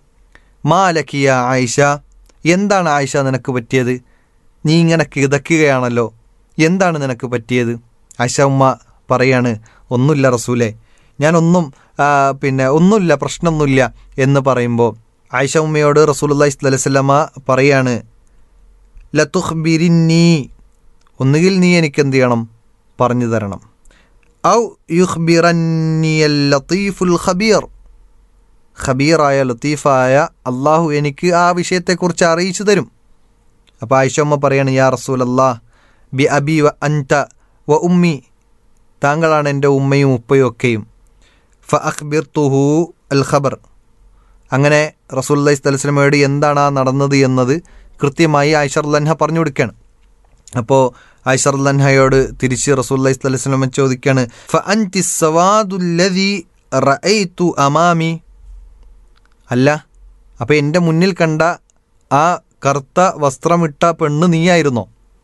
മാലക്കിയ ആയിഷ എന്താണ് ആയിഷ നിനക്ക് പറ്റിയത് നീ ഇങ്ങനെ കിതക്കുകയാണല്ലോ എന്താണ് നിനക്ക് പറ്റിയത് ആയിഷ ഉമ്മ പറയാണ് ഒന്നുമില്ല റസൂലെ ഞാനൊന്നും ആ, പിന്നെ ഒന്നുമില്ല പ്രശ്നമൊന്നുമില്ല എന്ന് പറയുമ്പോൾ ആയിഷ ഉമ്മയോട് റസൂലുള്ളാഹി സ്വല്ലല്ലാഹു അലൈഹി വസല്ലമ പറയാണ് ലതുഖ്ബിരിന്നീ ഒന്നുകിൽ നീ എനിക്ക് എന്ത് ചെയ്യണം പറഞ്ഞു തരണം ഔ യുഖ്ബിറന്നിയൽ ലത്തീഫുൽ ഖബീർ ഖബീറായ ലത്തീഫായ അള്ളാഹു എനിക്ക് ആ വിഷയത്തെക്കുറിച്ച് അറിയിച്ചു തരും അപ്പോൾ ആയിഷമ്മ പറയാണ് യാ റസൂൽ അല്ലാ ബി അബി വ അൻത വ ഉമ്മി താങ്കളാണ് എൻ്റെ ഉമ്മയും ഉപ്പയും ഒക്കെയും ഫ അഖ്ബിർ തുഹു അൽ ഖബർ അങ്ങനെ റസൂല്ലി സ്വലസ്ലമയോട് എന്താണ് ആ നടന്നത് എന്നത് കൃത്യമായി ആയിഷർലൻഹ പറഞ്ഞു കൊടുക്കുകയാണ് അപ്പോൾ ആയിഷർലൻഹയോട് തിരിച്ച് റസൂല്ലി സ്വലസ്ലമ ചോദിക്കുകയാണ് ഫ അൻതി സവാദുല്ലതി റഅയ്തു അമാമി അല്ല അപ്പോൾ എൻ്റെ മുന്നിൽ കണ്ട ആ കറുത്ത വസ്ത്രമിട്ട പെണ്ണ് നീയായിരുന്നോ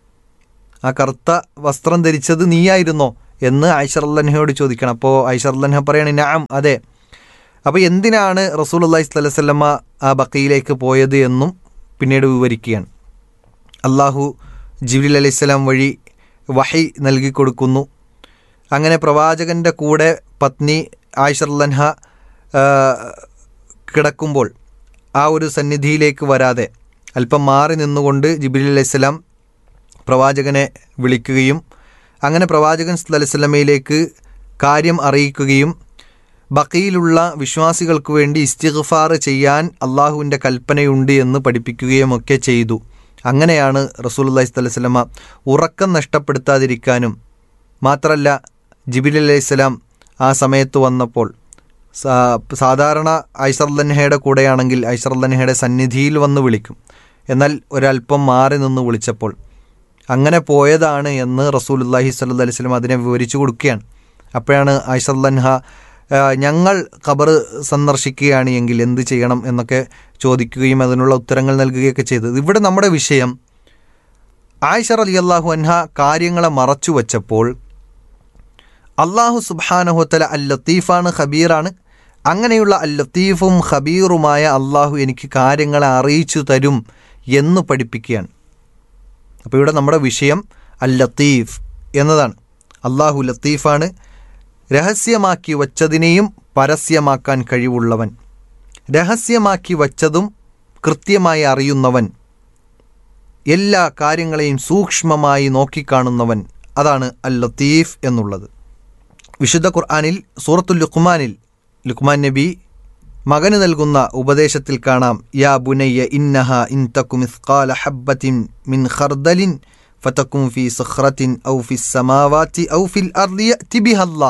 ആ കറുത്ത വസ്ത്രം ധരിച്ചത് നീയായിരുന്നോ എന്ന് ഐഷർലൻഹയോട് ചോദിക്കണം അപ്പോൾ ഐഷർലൻഹ പറയാണ് നാം അതെ അപ്പോൾ എന്തിനാണ് റസൂൽ അള്ളഹി സ്വലസല്ലമ്മ ആ ബക്കയിലേക്ക് പോയത് എന്നും പിന്നീട് വിവരിക്കുകയാണ് അള്ളാഹു ജിബ്രീൽ അലൈഹിസ്സലാം വഴി വഹി നൽകി കൊടുക്കുന്നു അങ്ങനെ പ്രവാചകൻ്റെ കൂടെ പത്നി ആയിഷർലൻഹ കിടക്കുമ്പോൾ ആ ഒരു സന്നിധിയിലേക്ക് വരാതെ അല്പം മാറി നിന്നുകൊണ്ട് ജിബിലി അലൈഹിസ്സലാം പ്രവാചകനെ വിളിക്കുകയും അങ്ങനെ പ്രവാചകൻ സല്ലല്ലാഹു കാര്യം അറിയിക്കുകയും ബക്കയിലുള്ള വിശ്വാസികൾക്ക് വേണ്ടി ഇസ്തിഗ്ഫാർ ചെയ്യാൻ അള്ളാഹുവിൻ്റെ കൽപ്പനയുണ്ട് എന്ന് പഠിപ്പിക്കുകയും ഒക്കെ ചെയ്തു അങ്ങനെയാണ് റസൂലുള്ളാഹി സ്വല്ലല്ലാഹു അലൈഹി വസല്ലമ ഉറക്കം നഷ്ടപ്പെടുത്താതിരിക്കാനും മാത്രമല്ല ജിബിലി അലൈഹിസ്സലാം ആ സമയത്ത് വന്നപ്പോൾ സാ- സാധാരണ ഐഷർലൻഹയുടെ കൂടെയാണെങ്കിൽ ഐഷർലൻഹയുടെ സന്നിധിയിൽ വന്ന് വിളിക്കും എന്നാൽ ഒരല്പം മാറി നിന്ന് വിളിച്ചപ്പോൾ അങ്ങനെ പോയതാണ് എന്ന് റസൂലുല്ലാഹി സല്ലു അലൈഹി സ്വലം അതിനെ വിവരിച്ചു കൊടുക്കുകയാണ് അപ്പോഴാണ് ഐഷർലൻഹ ആ, ഞങ്ങൾ ഖബർ സന്ദർശിക്കുകയാണ് എങ്കിൽ എന്ത് ചെയ്യണം എന്നൊക്കെ ചോദിക്കുകയും അതിനുള്ള ഉത്തരങ്ങൾ നൽകുകയൊക്കെ ചെയ്തത് ഇവിടെ നമ്മുടെ വിഷയം ആയിഷർ അലി അള്ളാഹു അൻഹ കാര്യങ്ങളെ മറച്ചു വച്ചപ്പോൾ അള്ളാഹു സുബാനഹുത്തല അൽ ലത്തീഫാണ് ഖബീറാണ് അങ്ങനെയുള്ള അൽ ലത്തീഫും ഖബീറുമായ അള്ളാഹു എനിക്ക് കാര്യങ്ങളെ അറിയിച്ചു തരും എന്ന് പഠിപ്പിക്കുകയാണ് അപ്പോൾ ഇവിടെ നമ്മുടെ വിഷയം അൽ ലത്തീഫ് എന്നതാണ് അള്ളാഹു ലത്തീഫാണ് രഹസ്യമാക്കി വച്ചതിനെയും പരസ്യമാക്കാൻ കഴിവുള്ളവൻ രഹസ്യമാക്കി വച്ചതും കൃത്യമായി അറിയുന്നവൻ എല്ലാ കാര്യങ്ങളെയും സൂക്ഷ്മമായി നോക്കിക്കാണുന്നവൻ അതാണ് അൽ ലത്തീഫ് എന്നുള്ളത് വിശുദ്ധ ഖുർആാനിൽ സൂറത്തുൽ ലുഖ്മാനിൽ ലുഖ്മാൻ നബി മകന് നൽകുന്ന ഉപദേശത്തിൽ കാണാം യാ ബുനയ്യ ഇന്നഹ ഇൻ തക്കു മിസ്കാല ഹബ്ബത്തിൻ മിൻ ഖർദലിൻ ഫതക്കും ഫി സഖ്റത്തിൻ ഔ ഫി സമാവാത്തി ഔ ഫിൽ അർദി യഅതി ബിഹല്ലാ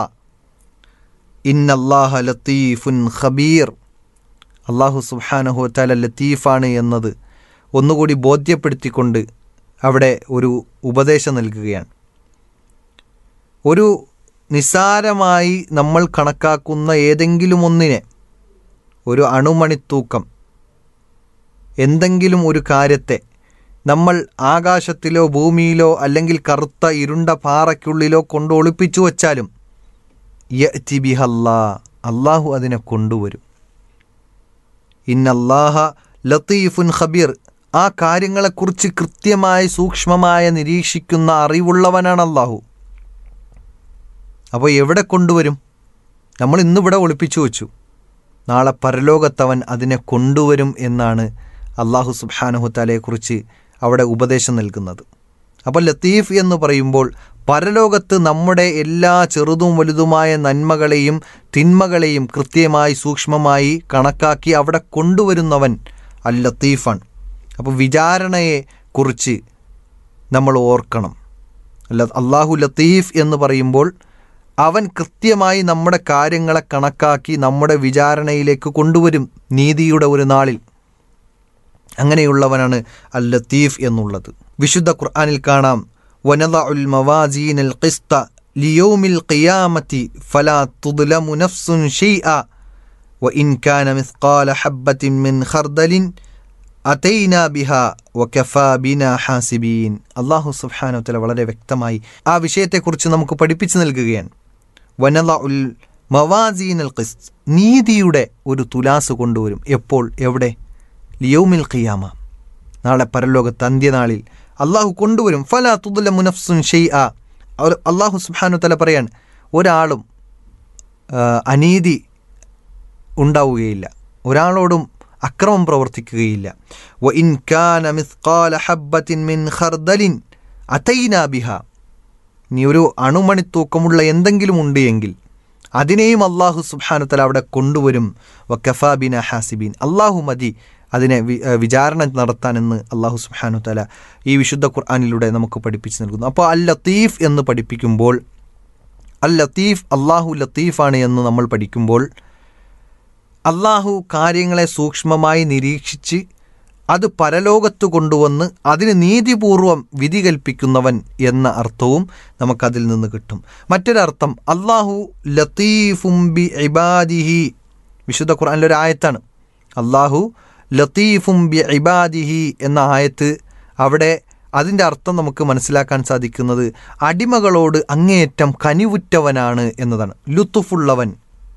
ഇന്നല്ലാഹ ലത്തീഫുൻ ഖബീർ അള്ളാഹു സുബ്ഹാനഹു വതആല ലത്തീഫാണ് എന്നത് ഒന്നുകൂടി ബോധ്യപ്പെടുത്തിക്കൊണ്ട് അവിടെ ഒരു ഉപദേശം നൽകുകയാണ് ഒരു നിസ്സാരമായി നമ്മൾ കണക്കാക്കുന്ന ഏതെങ്കിലും ഒന്നിനെ ഒരു അണുമണിത്തൂക്കം എന്തെങ്കിലും ഒരു കാര്യത്തെ നമ്മൾ ആകാശത്തിലോ ഭൂമിയിലോ അല്ലെങ്കിൽ കറുത്ത ഇരുണ്ട പാറയ്ക്കുള്ളിലോ കൊണ്ട് ഒളിപ്പിച്ചു വച്ചാലും യഅ്തി ബിഹല്ലാ അള്ളാഹു അതിനെ കൊണ്ടുവരും ഇന്നല്ലാഹ ലത്തീഫുൻ ഖബീർ ആ കാര്യങ്ങളെക്കുറിച്ച് കൃത്യമായി സൂക്ഷ്മമായ നിരീക്ഷിക്കുന്ന അറിവുള്ളവനാണ് അള്ളാഹു അപ്പോൾ എവിടെ കൊണ്ടുവരും നമ്മൾ ഇന്നിവിടെ ഒളിപ്പിച്ചു വച്ചു നാളെ പരലോകത്തവൻ അതിനെ കൊണ്ടുവരും എന്നാണ് അള്ളാഹു സുബാനുഹുത്താലയെക്കുറിച്ച് അവിടെ ഉപദേശം നൽകുന്നത് അപ്പോൾ ലത്തീഫ് എന്ന് പറയുമ്പോൾ പരലോകത്ത് നമ്മുടെ എല്ലാ ചെറുതും വലുതുമായ നന്മകളെയും തിന്മകളെയും കൃത്യമായി സൂക്ഷ്മമായി കണക്കാക്കി അവിടെ കൊണ്ടുവരുന്നവൻ അൽ ലത്തീഫാണ് അപ്പോൾ വിചാരണയെ കുറിച്ച് നമ്മൾ ഓർക്കണം അല്ല അള്ളാഹു ലത്തീഫ് എന്ന് പറയുമ്പോൾ അവൻ കൃത്യമായി നമ്മുടെ കാര്യങ്ങളെ കണക്കാക്കി നമ്മുടെ വിചാരണയിലേക്ക് കൊണ്ടുവരും നീതിയുടെ ഒരു നാളിൽ അങ്ങനെയുള്ളവനാണ് അൽ ലത്തീഫ് എന്നുള്ളത് വിശുദ്ധ ഖുർആനിൽ കാണാം വനദ ഉൽ മവാസീൻ അൽ ഖിസ്ത ലിയോമിൽ ഖിയാമത്തി ഫലാ തുദ്ലമു നഫ്സുൻ ഷൈഅ وإن كان مثقال حبة من خردل أتينا بها وكفى بنا حاسبين അള്ളാഹു സുബ്ഹാനഹു വതആല വളരെ വ്യക്തമായി ആ വിഷയത്തെക്കുറിച്ച് നമുക്ക് പഠിപ്പിച്ചു നൽകുകയാണ് വനല ഉൽ മവാസീൻ അൽ ഖിസ് നീതിയുടെ ഒരു തുലാസ് കൊണ്ടുവരും എപ്പോൾ എവിടെ ലിയൗമിൽ ഖിയാമ നാളെ പരലോകത്ത് അന്ത്യനാളിൽ അള്ളാഹു കൊണ്ടുവരും ഫല തുദുല മുനഫ്സുൻ ഷെയ് ആ അള്ളാഹു സുബ്ഹാനു തല പറയാൻ ഒരാളും ആ, അനീതി ഉണ്ടാവുകയില്ല ഒരാളോടും അക്രമം പ്രവർത്തിക്കുകയില്ല വ ഇൻ കാന മിസ്കാല ഹബ്ബത്തിൻ മിൻ ഖർദലിൻ അതൈന ബിഹ നീ ഒരു അണുമണിത്തൂക്കമുള്ള എന്തെങ്കിലും ഉണ്ട് എങ്കിൽ അതിനെയും അള്ളാഹു സുബ്ഹാനുത്തല അവിടെ കൊണ്ടുവരും വ കഫാബിന ഹാസിബീൻ അള്ളാഹു മതി അതിനെ വി- ഏഹ് വിചാരണ നടത്താനെന്ന് അള്ളാഹു സുബ്ഹാനുത്തല ഈ വിശുദ്ധ ഖുർആാനിലൂടെ നമുക്ക് പഠിപ്പിച്ചു നൽകുന്നു അപ്പോൾ അൽ ലത്തീഫ് എന്ന് പഠിപ്പിക്കുമ്പോൾ അൽ ലത്തീഫ് അള്ളാഹു ലത്തീഫാണ് എന്ന് നമ്മൾ പഠിക്കുമ്പോൾ അള്ളാഹു കാര്യങ്ങളെ സൂക്ഷ്മമായി നിരീക്ഷിച്ച് അത് പരലോകത്ത് കൊണ്ടുവന്ന് അതിന് നീതിപൂർവം വിധി കൽപ്പിക്കുന്നവൻ എന്ന അർത്ഥവും നമുക്കതിൽ നിന്ന് കിട്ടും മറ്റൊരർത്ഥം അള്ളാഹു ലത്തീഫും ബി ഇബാദിഹി വിശുദ്ധ ഖുർആനിലെ ഒരു ആയത്താണ് അള്ളാഹു ലത്തീഫും ബി ഇബാദിഹി എന്ന ആയത്ത് അവിടെ അതിൻ്റെ അർത്ഥം നമുക്ക് മനസ്സിലാക്കാൻ സാധിക്കുന്നത് അടിമകളോട് അങ്ങേയറ്റം കനിവുറ്റവനാണ് എന്നതാണ് ലുത്തുഫുള്ളവൻ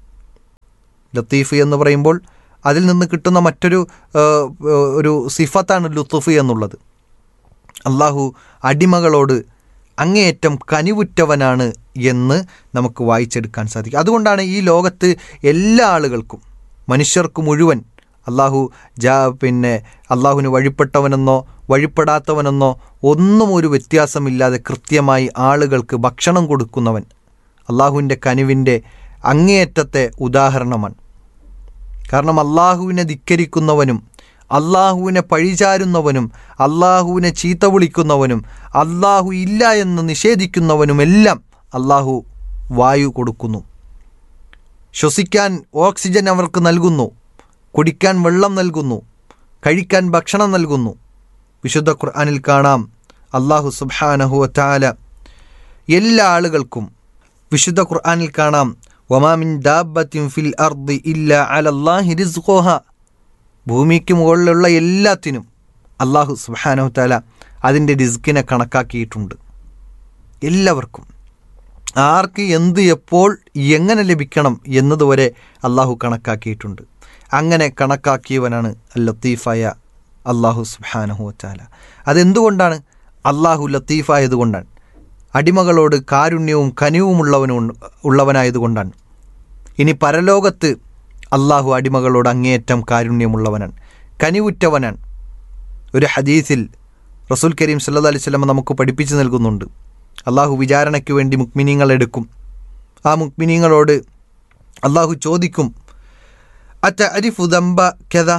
ലത്തീഫ് എന്ന് പറയുമ്പോൾ അതിൽ നിന്ന് കിട്ടുന്ന മറ്റൊരു ആ, ഒരു സിഫത്താണ് ലുത്തുഫ് എന്നുള്ളത് അള്ളാഹു അടിമകളോട് അങ്ങേയറ്റം കനിവുറ്റവനാണ് എന്ന് നമുക്ക് വായിച്ചെടുക്കാൻ സാധിക്കും അതുകൊണ്ടാണ് ഈ ലോകത്ത് എല്ലാ ആളുകൾക്കും മനുഷ്യർക്ക് മുഴുവൻ അള്ളാഹു ജാ പിന്നെ അള്ളാഹുവിന് വഴിപ്പെട്ടവനെന്നോ വഴിപ്പെടാത്തവനെന്നോ ഒന്നും ഒരു വ്യത്യാസമില്ലാതെ കൃത്യമായി ആളുകൾക്ക് ഭക്ഷണം കൊടുക്കുന്നവൻ അള്ളാഹുവിൻ്റെ കനിവിൻ്റെ അങ്ങേയറ്റത്തെ ഉദാഹരണമാണ് കാരണം അള്ളാഹുവിനെ ധിക്കരിക്കുന്നവനും അള്ളാഹുവിനെ പഴിചാരുന്നവനും അള്ളാഹുവിനെ ചീത്ത വിളിക്കുന്നവനും അള്ളാഹു ഇല്ല എന്ന് നിഷേധിക്കുന്നവനുമെല്ലാം അള്ളാഹു വായു കൊടുക്കുന്നു ശ്വസിക്കാൻ ഓക്സിജൻ അവർക്ക് നൽകുന്നു കുടിക്കാൻ വെള്ളം നൽകുന്നു കഴിക്കാൻ ഭക്ഷണം നൽകുന്നു വിശുദ്ധ ഖുർആനിൽ കാണാം അള്ളാഹു സുബ്ഹാനഹു താല എല്ലാ ആളുകൾക്കും വിശുദ്ധ ഖുർആനിൽ കാണാം വമാമിൻ ദാബത്തിൻ ഫിൽ അർദി ഇല്ല അലല്ലാഹി റിസ്ഖുഹ ഭൂമിക്ക് മുകളിലുള്ള എല്ലാത്തിനും അള്ളാഹു സുബ്ഹാനഹു താല അതിൻ്റെ റിസ്കിനെ കണക്കാക്കിയിട്ടുണ്ട് എല്ലാവർക്കും ആർക്ക് എന്ത് എപ്പോൾ എങ്ങനെ ലഭിക്കണം എന്നതുവരെ അള്ളാഹു കണക്കാക്കിയിട്ടുണ്ട് അങ്ങനെ കണക്കാക്കിയവനാണ് അൽ ലത്തീഫായ അള്ളാഹു സുബ്ഹാനഹു വച്ചാല അതെന്തുകൊണ്ടാണ് അള്ളാഹു ലത്തീഫായതുകൊണ്ടാണ് അടിമകളോട് കാരുണ്യവും കനിവുമുള്ളവനും ഉള്ളവനായതുകൊണ്ടാണ് ഇനി പരലോകത്ത് അള്ളാഹു അടിമകളോട് അങ്ങേയറ്റം കാരുണ്യമുള്ളവനാണ് കനിവുറ്റവനാണ് ഒരു ഹദീസിൽ റസൂൽ കരീം സല്ലു അലൈഹി സ്വലമ നമുക്ക് പഠിപ്പിച്ചു നൽകുന്നുണ്ട് അള്ളാഹു വിചാരണയ്ക്ക് വേണ്ടി മുക്മിനീങ്ങൾ എടുക്കും ആ മുക്മിനീങ്ങളോട് അള്ളാഹു ചോദിക്കും അറ്റ അരിഫു ദമ്പ കെത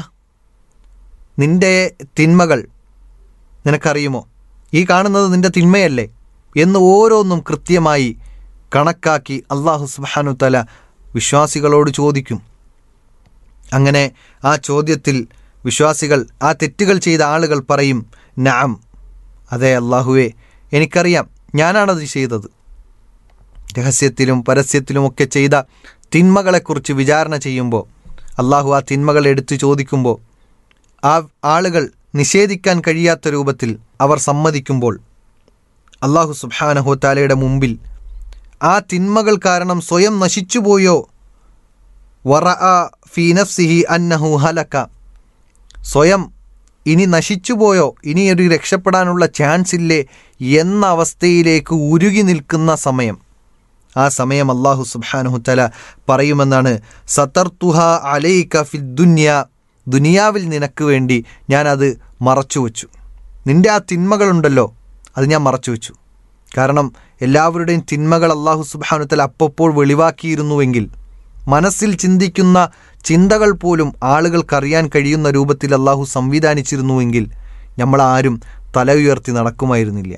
നിന്റെ തിന്മകൾ നിനക്കറിയുമോ ഈ കാണുന്നത് നിന്റെ തിന്മയല്ലേ എന്ന് ഓരോന്നും കൃത്യമായി കണക്കാക്കി അള്ളാഹു സുബാനു തല വിശ്വാസികളോട് ചോദിക്കും അങ്ങനെ ആ ചോദ്യത്തിൽ വിശ്വാസികൾ ആ തെറ്റുകൾ ചെയ്ത ആളുകൾ പറയും നാം അതെ അള്ളാഹുവേ എനിക്കറിയാം ഞാനാണത് ചെയ്തത് രഹസ്യത്തിലും പരസ്യത്തിലുമൊക്കെ ചെയ്ത തിന്മകളെക്കുറിച്ച് വിചാരണ ചെയ്യുമ്പോൾ അള്ളാഹു ആ തിന്മകൾ എടുത്തു ചോദിക്കുമ്പോൾ ആ ആളുകൾ നിഷേധിക്കാൻ കഴിയാത്ത രൂപത്തിൽ അവർ സമ്മതിക്കുമ്പോൾ അള്ളാഹു സുബാനഹോത്താലയുടെ മുമ്പിൽ ആ തിന്മകൾ കാരണം സ്വയം നശിച്ചുപോയോ വറ ഫീനഫ്സിഹി അന്നഹു ഹലക്ക സ്വയം ഇനി നശിച്ചുപോയോ ഇനി ഒരു രക്ഷപ്പെടാനുള്ള ചാൻസ് ഇല്ലേ എന്ന അവസ്ഥയിലേക്ക് ഉരുകി നിൽക്കുന്ന സമയം ആ സമയം അള്ളാഹു സുബാനുഹുത്തല പറയുമെന്നാണ് സതർത്തുഹ അലൈക ഫി ദുന്യ ദുനിയാവിൽ നിനക്ക് വേണ്ടി ഞാനത് മറച്ചു വച്ചു നിന്റെ ആ തിന്മകളുണ്ടല്ലോ അത് ഞാൻ മറച്ചു വെച്ചു കാരണം എല്ലാവരുടെയും തിന്മകൾ അള്ളാഹു സുബാനുത്തല അപ്പപ്പോൾ വെളിവാക്കിയിരുന്നുവെങ്കിൽ മനസ്സിൽ ചിന്തിക്കുന്ന ചിന്തകൾ പോലും ആളുകൾക്കറിയാൻ കഴിയുന്ന രൂപത്തിൽ അള്ളാഹു സംവിധാനിച്ചിരുന്നുവെങ്കിൽ നമ്മളാരും തല ഉയർത്തി നടക്കുമായിരുന്നില്ല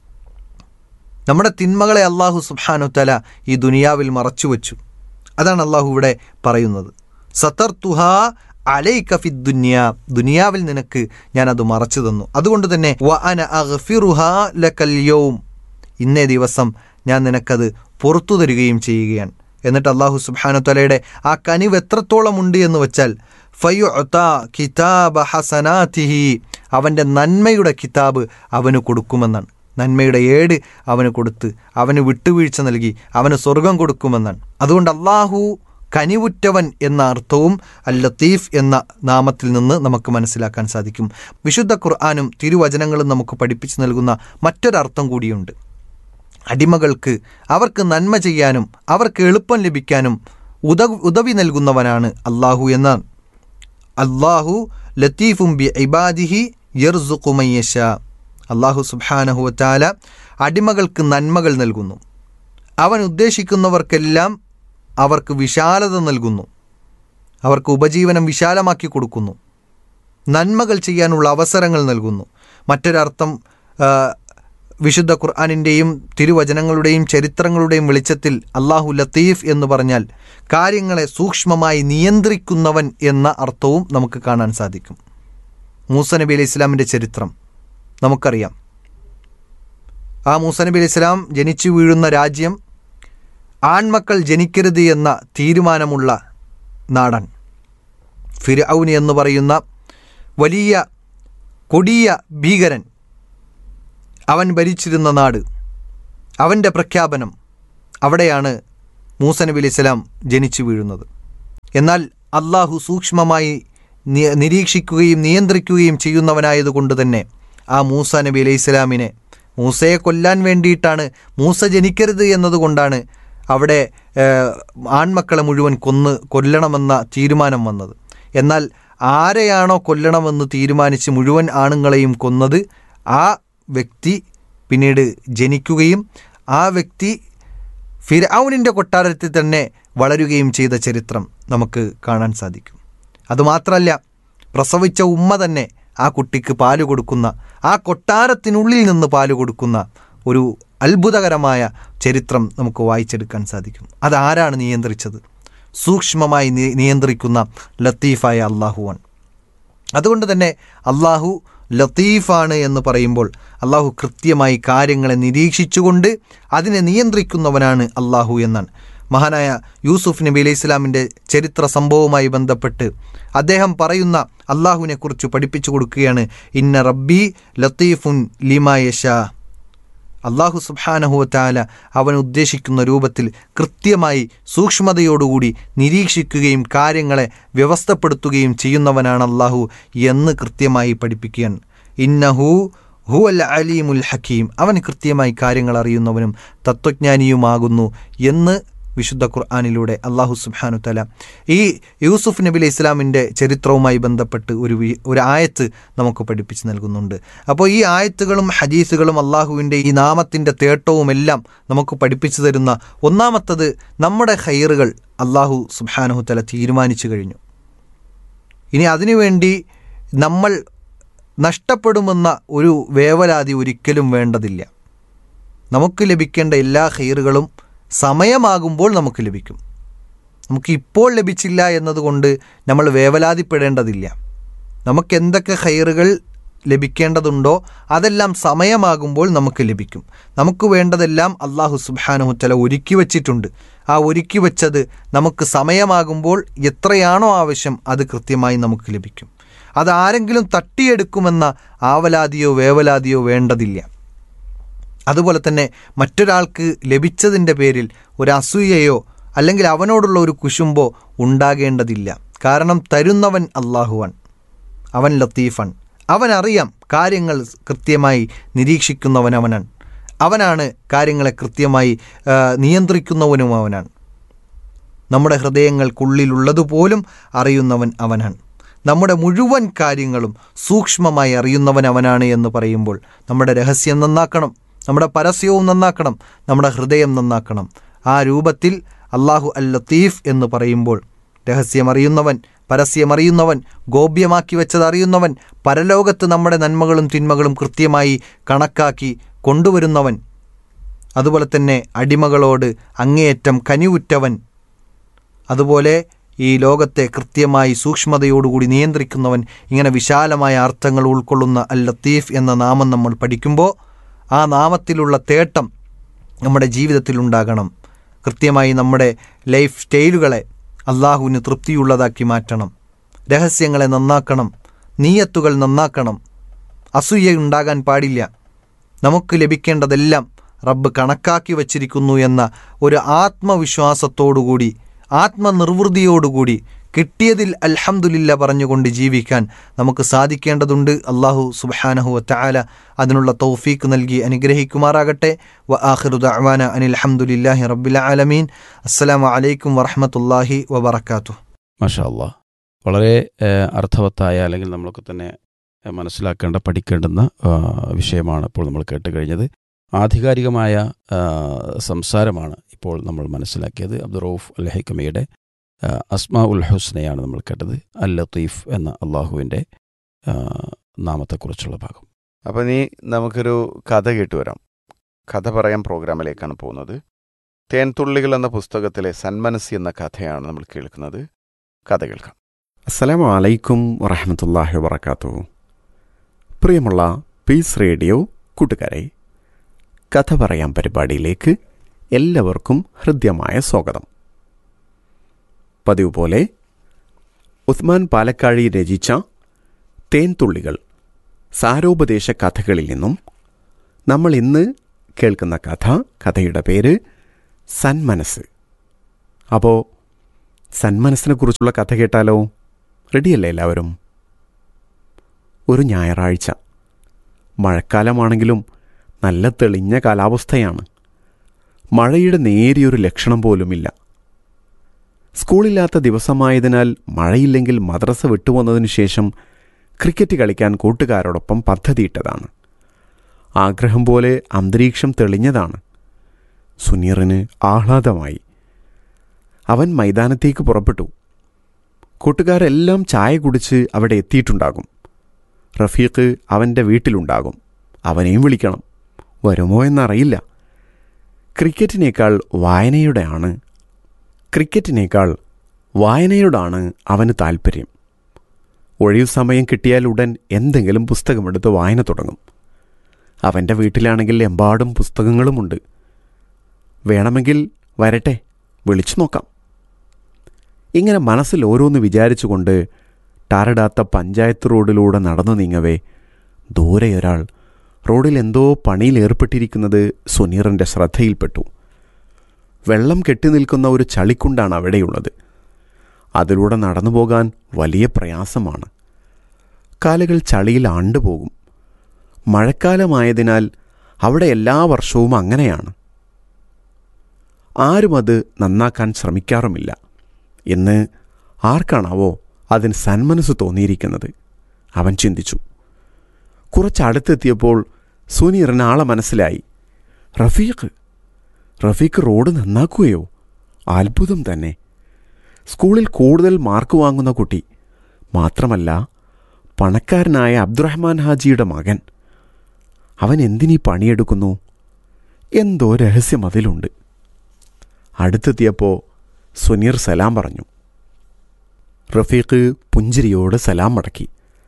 നമ്മുടെ തിന്മകളെ അള്ളാഹു സുബാനുത്തല ഈ ദുനിയാവിൽ മറച്ചു വച്ചു അതാണ് അള്ളാഹു ഇവിടെ പറയുന്നത് സത്തർ തുഹ അലൈക ഫി ദുനിയ ദുനിയാവിൽ നിനക്ക് ഞാൻ അത് മറച്ചു തന്നു അതുകൊണ്ട് തന്നെ വ അന അഗ്ഫിറുഹ ലക്കൽ യൗം ഇന്നേ ദിവസം ഞാൻ നിനക്കത് പുറത്തു തരികയും ചെയ്യുകയാണ് എന്നിട്ട് അള്ളാഹു സുബാനു തലയുടെ ആ കനിവ് എത്രത്തോളം ഉണ്ട് എന്ന് വെച്ചാൽ ഫയുഅത കിതാബ ഹസനാതിഹി അവൻ്റെ നന്മയുടെ കിതാബ് അവന് കൊടുക്കുമെന്നാണ് നന്മയുടെ ഏട് അവന് കൊടുത്ത് അവന് വിട്ടുവീഴ്ച നൽകി അവന് സ്വർഗം കൊടുക്കുമെന്നാണ് അതുകൊണ്ട് അള്ളാഹു കനിവുറ്റവൻ എന്ന അർത്ഥവും അൽ ലത്തീഫ് എന്ന നാമത്തിൽ നിന്ന് നമുക്ക് മനസ്സിലാക്കാൻ സാധിക്കും വിശുദ്ധ ഖുർആാനും തിരുവചനങ്ങളും നമുക്ക് പഠിപ്പിച്ചു നൽകുന്ന മറ്റൊരർത്ഥം കൂടിയുണ്ട് അടിമകൾക്ക് അവർക്ക് നന്മ ചെയ്യാനും അവർക്ക് എളുപ്പം ലഭിക്കാനും ഉദ ഉദവി നൽകുന്നവനാണ് അള്ളാഹു എന്നാണ് അള്ളാഹു ലത്തീഫും ബി ഇബാദിഹി യർസുഖുമയ്യഷ അള്ളാഹു സുബാനഹുവറ്റാല അടിമകൾക്ക് നന്മകൾ നൽകുന്നു അവൻ ഉദ്ദേശിക്കുന്നവർക്കെല്ലാം അവർക്ക് വിശാലത നൽകുന്നു അവർക്ക് ഉപജീവനം വിശാലമാക്കി കൊടുക്കുന്നു നന്മകൾ ചെയ്യാനുള്ള അവസരങ്ങൾ നൽകുന്നു മറ്റൊരർത്ഥം വിശുദ്ധ ഖുർആാനിൻ്റെയും തിരുവചനങ്ങളുടെയും ചരിത്രങ്ങളുടെയും വെളിച്ചത്തിൽ അള്ളാഹു ലത്തീഫ് എന്ന് പറഞ്ഞാൽ കാര്യങ്ങളെ സൂക്ഷ്മമായി നിയന്ത്രിക്കുന്നവൻ എന്ന അർത്ഥവും നമുക്ക് കാണാൻ സാധിക്കും മൂസ നബി അലൈഹി ഇസ്ലാമിൻ്റെ ചരിത്രം നമുക്കറിയാം ആ മൂസ നബി അലൈഹി ഇസ്ലാം ജനിച്ചു വീഴുന്ന രാജ്യം ആൺമക്കൾ ജനിക്കരുത് എന്ന തീരുമാനമുള്ള നാടാണ് ഫിർഔനി എന്ന് പറയുന്ന വലിയ കൊടിയ ഭീകരൻ അവൻ ഭരിച്ചിരുന്ന നാട് അവൻ്റെ പ്രഖ്യാപനം അവിടെയാണ് മൂസ നബി അലൈഹി സ്വലാം ജനിച്ചു വീഴുന്നത് എന്നാൽ അള്ളാഹു സൂക്ഷ്മമായി നിരീക്ഷിക്കുകയും നിയന്ത്രിക്കുകയും ചെയ്യുന്നവനായതുകൊണ്ട് തന്നെ ആ മൂസ നബി അലൈഹി സ്വലാമിനെ മൂസയെ കൊല്ലാൻ വേണ്ടിയിട്ടാണ് മൂസ ജനിക്കരുത് എന്നതുകൊണ്ടാണ് അവിടെ ആൺമക്കളെ മുഴുവൻ കൊന്ന് കൊല്ലണമെന്ന തീരുമാനം വന്നത് എന്നാൽ ആരെയാണോ കൊല്ലണമെന്ന് തീരുമാനിച്ച് മുഴുവൻ ആണുങ്ങളെയും കൊന്നത് ആ വ്യക്തി പിന്നീട് ജനിക്കുകയും ആ വ്യക്തി ഫിരൗനിൻ്റെ കൊട്ടാരത്തിൽ തന്നെ വളരുകയും ചെയ്ത ചരിത്രം നമുക്ക് കാണാൻ സാധിക്കും അതുമാത്രമല്ല പ്രസവിച്ച ഉമ്മ തന്നെ ആ കുട്ടിക്ക് പാല് കൊടുക്കുന്ന ആ കൊട്ടാരത്തിനുള്ളിൽ നിന്ന് പാല് കൊടുക്കുന്ന ഒരു അത്ഭുതകരമായ ചരിത്രം നമുക്ക് വായിച്ചെടുക്കാൻ സാധിക്കും അതാരാണ് നിയന്ത്രിച്ചത് സൂക്ഷ്മമായി നി- നിയന്ത്രിക്കുന്ന ലത്തീഫായ അള്ളാഹുവാണ് അതുകൊണ്ട് തന്നെ അള്ളാഹു ലത്തീഫാണ് എന്ന് പറയുമ്പോൾ അള്ളാഹു കൃത്യമായി കാര്യങ്ങളെ നിരീക്ഷിച്ചുകൊണ്ട് അതിനെ നിയന്ത്രിക്കുന്നവനാണ് അള്ളാഹു എന്നാണ് മഹാനായ യൂസുഫ് നബി അലൈഹി ഇസ്ലാമിൻ്റെ ചരിത്ര സംഭവവുമായി ബന്ധപ്പെട്ട് അദ്ദേഹം പറയുന്ന അള്ളാഹുവിനെ കുറിച്ച് പഠിപ്പിച്ചു കൊടുക്കുകയാണ് ഇന്ന റബ്ബി ലത്തീഫുൻ ലിമാ യശാ അള്ളാഹു സുബാനഹുവത്താല അവൻ ഉദ്ദേശിക്കുന്ന രൂപത്തിൽ കൃത്യമായി സൂക്ഷ്മതയോടുകൂടി നിരീക്ഷിക്കുകയും കാര്യങ്ങളെ വ്യവസ്ഥപ്പെടുത്തുകയും ചെയ്യുന്നവനാണ് അള്ളാഹു എന്ന് കൃത്യമായി പഠിപ്പിക്കുകയാണ് ഇന്നഹു ഹു അൽ അലീമുൽ ഹക്കീം അവൻ കൃത്യമായി കാര്യങ്ങൾ അറിയുന്നവനും തത്വജ്ഞാനിയുമാകുന്നു എന്ന് വിശുദ്ധ ഖുർആാനിലൂടെ അള്ളാഹു സുബ്ഹാനു തല ഈ യൂസുഫ് നബി അലൈഹി ഇസ്ലാമിൻ്റെ ചരിത്രവുമായി ബന്ധപ്പെട്ട് ഒരു വി- ഒരു ആയത്ത് നമുക്ക് പഠിപ്പിച്ച് നൽകുന്നുണ്ട് അപ്പോൾ ഈ ആയത്തുകളും ഹദീസുകളും അള്ളാഹുവിൻ്റെ ഈ നാമത്തിൻ്റെ തേട്ടവും എല്ലാം നമുക്ക് പഠിപ്പിച്ചു തരുന്ന ഒന്നാമത്തത് നമ്മുടെ ഹൈറുകൾ അള്ളാഹു സുബ്ഹാനഹു തല തീരുമാനിച്ചു കഴിഞ്ഞു ഇനി അതിനുവേണ്ടി നമ്മൾ നഷ്ടപ്പെടുമെന്ന ഒരു വേവലാതി ഒരിക്കലും വേണ്ടതില്ല നമുക്ക് ലഭിക്കേണ്ട എല്ലാ ഹൈറുകളും സമയമാകുമ്പോൾ നമുക്ക് ലഭിക്കും നമുക്ക് ഇപ്പോൾ ലഭിച്ചില്ല എന്നതുകൊണ്ട് നമ്മൾ വേവലാതിപ്പെടേണ്ടതില്ല നമുക്ക് എന്തൊക്കെ ഹൈറുകൾ ലഭിക്കേണ്ടതുണ്ടോ അതെല്ലാം സമയമാകുമ്പോൾ നമുക്ക് ലഭിക്കും നമുക്ക് വേണ്ടതെല്ലാം അള്ളാഹു സുബാനുഹുത്തല ഒരുക്കി വച്ചിട്ടുണ്ട് ആ ഒരുക്കി വച്ചത് നമുക്ക് സമയമാകുമ്പോൾ എത്രയാണോ ആവശ്യം അത് കൃത്യമായി നമുക്ക് ലഭിക്കും അത് ആരെങ്കിലും തട്ടിയെടുക്കുമെന്ന ആവലാതിയോ വേവലാതിയോ വേണ്ടതില്ല അതുപോലെ തന്നെ മറ്റൊരാൾക്ക് ലഭിച്ചതിൻ്റെ പേരിൽ ഒരു അസൂയയോ അല്ലെങ്കിൽ അവനോടുള്ള ഒരു കുശുമ്പോ ഉണ്ടാകേണ്ടതില്ല കാരണം തരുന്നവൻ അള്ളാഹുവാൻ അവൻ ലത്തീഫൻ അവനറിയാം കാര്യങ്ങൾ കൃത്യമായി നിരീക്ഷിക്കുന്നവൻ അവനാണ് അവനാണ് കാര്യങ്ങളെ കൃത്യമായി ആ, നിയന്ത്രിക്കുന്നവനും അവനാണ് നമ്മുടെ ഹൃദയങ്ങൾക്കുള്ളിലുള്ളതുപോലും അറിയുന്നവൻ അവനാണ് നമ്മുടെ മുഴുവൻ കാര്യങ്ങളും സൂക്ഷ്മമായി അറിയുന്നവൻ അവനാണ് എന്ന് പറയുമ്പോൾ നമ്മുടെ രഹസ്യം നന്നാക്കണം നമ്മുടെ പരസ്യവും നന്നാക്കണം നമ്മുടെ ഹൃദയം നന്നാക്കണം ആ രൂപത്തിൽ അള്ളാഹു അൽ ലത്തീഫ് എന്ന് പറയുമ്പോൾ രഹസ്യമറിയുന്നവൻ പരസ്യമറിയുന്നവൻ ഗോപ്യമാക്കി വെച്ചത് അറിയുന്നവൻ പരലോകത്ത് നമ്മുടെ നന്മകളും തിന്മകളും കൃത്യമായി കണക്കാക്കി കൊണ്ടുവരുന്നവൻ അതുപോലെ തന്നെ അടിമകളോട് അങ്ങേയറ്റം കനിവുറ്റവൻ അതുപോലെ ഈ ലോകത്തെ കൃത്യമായി സൂക്ഷ്മതയോടുകൂടി നിയന്ത്രിക്കുന്നവൻ ഇങ്ങനെ വിശാലമായ അർത്ഥങ്ങൾ ഉൾക്കൊള്ളുന്ന അൽ ലത്തീഫ് എന്ന നാമം നമ്മൾ പഠിക്കുമ്പോൾ ആ നാമത്തിലുള്ള തേട്ടം നമ്മുടെ ജീവിതത്തിൽ ഉണ്ടാകണം കൃത്യമായി നമ്മുടെ ലൈഫ് സ്റ്റൈലുകളെ അള്ളാഹുവിന് തൃപ്തിയുള്ളതാക്കി മാറ്റണം രഹസ്യങ്ങളെ നന്നാക്കണം നീയത്തുകൾ നന്നാക്കണം അസൂയ ഉണ്ടാകാൻ പാടില്ല നമുക്ക് ലഭിക്കേണ്ടതെല്ലാം റബ്ബ് കണക്കാക്കി വച്ചിരിക്കുന്നു എന്ന ഒരു ആത്മവിശ്വാസത്തോടുകൂടി ആത്മനിർവൃതിയോടുകൂടി കിട്ടിയതിൽ അൽഹംദുലില്ല പറഞ്ഞുകൊണ്ട് ജീവിക്കാൻ നമുക്ക് സാധിക്കേണ്ടതുണ്ട് അള്ളാഹു സുബാനഹു വത്താല അതിനുള്ള തൗഫീക്ക് നൽകി അനുഗ്രഹിക്കുമാറാകട്ടെ വ ആഖിറു ദഅ്വാന അനിൽ അൽഹംദുലില്ലാഹി റബ്ബിൽ ആലമീൻ അസ്സലാമു അലൈക്കും വറഹ്മത്തുള്ളാഹി വബറകാതുഹു മാഷാ അല്ലാ വളരെ ഏഹ്, അർത്ഥവത്തായ അല്ലെങ്കിൽ നമ്മളൊക്കെ തന്നെ ഏഹ്, മനസ്സിലാക്കേണ്ട പഠിക്കേണ്ടുന്ന ആ, വിഷയമാണ് ഇപ്പോൾ നമ്മൾ കേട്ട് കഴിഞ്ഞത് ആധികാരികമായ ആ, സംസാരമാണ് ഇപ്പോൾ നമ്മൾ മനസ്സിലാക്കിയത് അബ്ദുറൌഫ് അൽ ഹൈക്കമയുടെ ആ, അസ്മാ ഉൽ ഹുസ്നയാണ് നമ്മൾ കേട്ടത് അൽ ലത്തീഫ് എന്ന അള്ളാഹുവിൻ്റെ ആ, നാമത്തെക്കുറിച്ചുള്ള ഭാഗം അപ്പം നീ നമുക്കൊരു കഥ കേട്ടുവരാം കഥ പറയാൻ പ്രോഗ്രാമിലേക്കാണ് പോകുന്നത് തേൻതുള്ളികൾ എന്ന പുസ്തകത്തിലെ സന്മനസ് എന്ന കഥയാണ് നമ്മൾ കേൾക്കുന്നത് കഥ കേൾക്കാം അസ്സലാമു അലൈക്കും വറഹമത്തല്ലാഹി വബർക്കാത്തു പ്രിയമുള്ള പീസ് റേഡിയോ കൂട്ടുകാരെ കഥ പറയാം പരിപാടിയിലേക്ക് എല്ലാവർക്കും ഹൃദ്യമായ സ്വാഗതം പതിവ് പോലെ ഉസ്മാൻ പാലക്കാഴി രചിച്ച തേൻതുള്ളികൾ സാരോപദേശ കഥകളിൽ നിന്നും നമ്മൾ ഇന്ന് കേൾക്കുന്ന കഥ കഥയുടെ പേര് സന്മനസ് അപ്പോൾ സന്മനസ്സിനെ കുറിച്ചുള്ള കഥ കേട്ടാലോ റെഡിയല്ലേ എല്ലാവരും ഒരു ഞായറാഴ്ച മഴക്കാലമാണെങ്കിലും നല്ല തെളിഞ്ഞ കാലാവസ്ഥയാണ് മഴയുടെ നേരിയൊരു ലക്ഷണം പോലുമില്ല സ്കൂളില്ലാത്ത ദിവസമായതിനാൽ മഴയില്ലെങ്കിൽ മദ്രസ വിട്ടുവന്നതിനു ശേഷം ക്രിക്കറ്റ് കളിക്കാൻ കൂട്ടുകാരോടൊപ്പം പദ്ധതിയിട്ടതാണ് ആഗ്രഹം പോലെ അന്തരീക്ഷം തെളിഞ്ഞതാണ് സുനീറിന് ആഹ്ലാദമായി അവൻ മൈതാനത്തേക്ക് പുറപ്പെട്ടു കൂട്ടുകാരെല്ലാം ചായ കുടിച്ച് അവിടെ എത്തിയിട്ടുണ്ടാകും റഫീഖ് അവൻ്റെ വീട്ടിലുണ്ടാകും അവനെയും വിളിക്കണം വരുമോ എന്നറിയില്ല ക്രിക്കറ്റിനേക്കാൾ വായനയുടെയാണ് ക്രിക്കറ്റിനേക്കാൾ വായനയോടാണ് അവന് താൽപ്പര്യം ഒഴിവു സമയം കിട്ടിയാൽ ഉടൻ എന്തെങ്കിലും പുസ്തകമെടുത്ത് വായന തുടങ്ങും അവൻ്റെ വീട്ടിലാണെങ്കിൽ എമ്പാടും പുസ്തകങ്ങളുമുണ്ട് വേണമെങ്കിൽ വരട്ടെ വിളിച്ചു നോക്കാം ഇങ്ങനെ മനസ്സിൽ ഓരോന്ന് വിചാരിച്ചുകൊണ്ട് ടാറിടാത്ത പഞ്ചായത്ത് റോഡിലൂടെ നടന്നു നീങ്ങവേ ദൂരെ ഒരാൾ റോഡിൽ എന്തോ പണിയിൽ ഏർപ്പെട്ടിരിക്കുന്നത് സുനീറിൻ്റെ ശ്രദ്ധയിൽപ്പെട്ടു വെള്ളം കെട്ടിനിൽക്കുന്ന ഒരു ചളിക്കുണ്ടാണ് അവിടെയുള്ളത് അതിലൂടെ നടന്നു പോകാൻ വലിയ പ്രയാസമാണ് കാലുകൾ ചളിയിൽ ആണ്ടുപോകും മഴക്കാലമായതിനാൽ അവിടെ എല്ലാ വർഷവും അങ്ങനെയാണ് ആരും അത് നന്നാക്കാൻ ശ്രമിക്കാറുമില്ല എന്ന് ആർക്കാണാവോ അതിന് സന്മനസ് തോന്നിയിരിക്കുന്നത് അവൻ ചിന്തിച്ചു കുറച്ചടുത്തെത്തിയപ്പോൾ സുനീറിന് ആളെ മനസ്സിലായി റഫീഖ് റഫീഖ് റോഡ് നന്നാക്കുകയോ അത്ഭുതം തന്നെ സ്കൂളിൽ കൂടുതൽ മാർക്ക് വാങ്ങുന്ന കുട്ടി മാത്രമല്ല പണക്കാരനായ അബ്ദുറഹ്മാൻ ഹാജിയുടെ മകൻ അവൻ എന്തിനീ പണിയെടുക്കുന്നു എന്തോ രഹസ്യം അതിലുണ്ട് അടുത്തെത്തിയപ്പോൾ സുനീർ സലാം പറഞ്ഞു റഫീഖ് പുഞ്ചിരിയോട് സലാം മടക്കി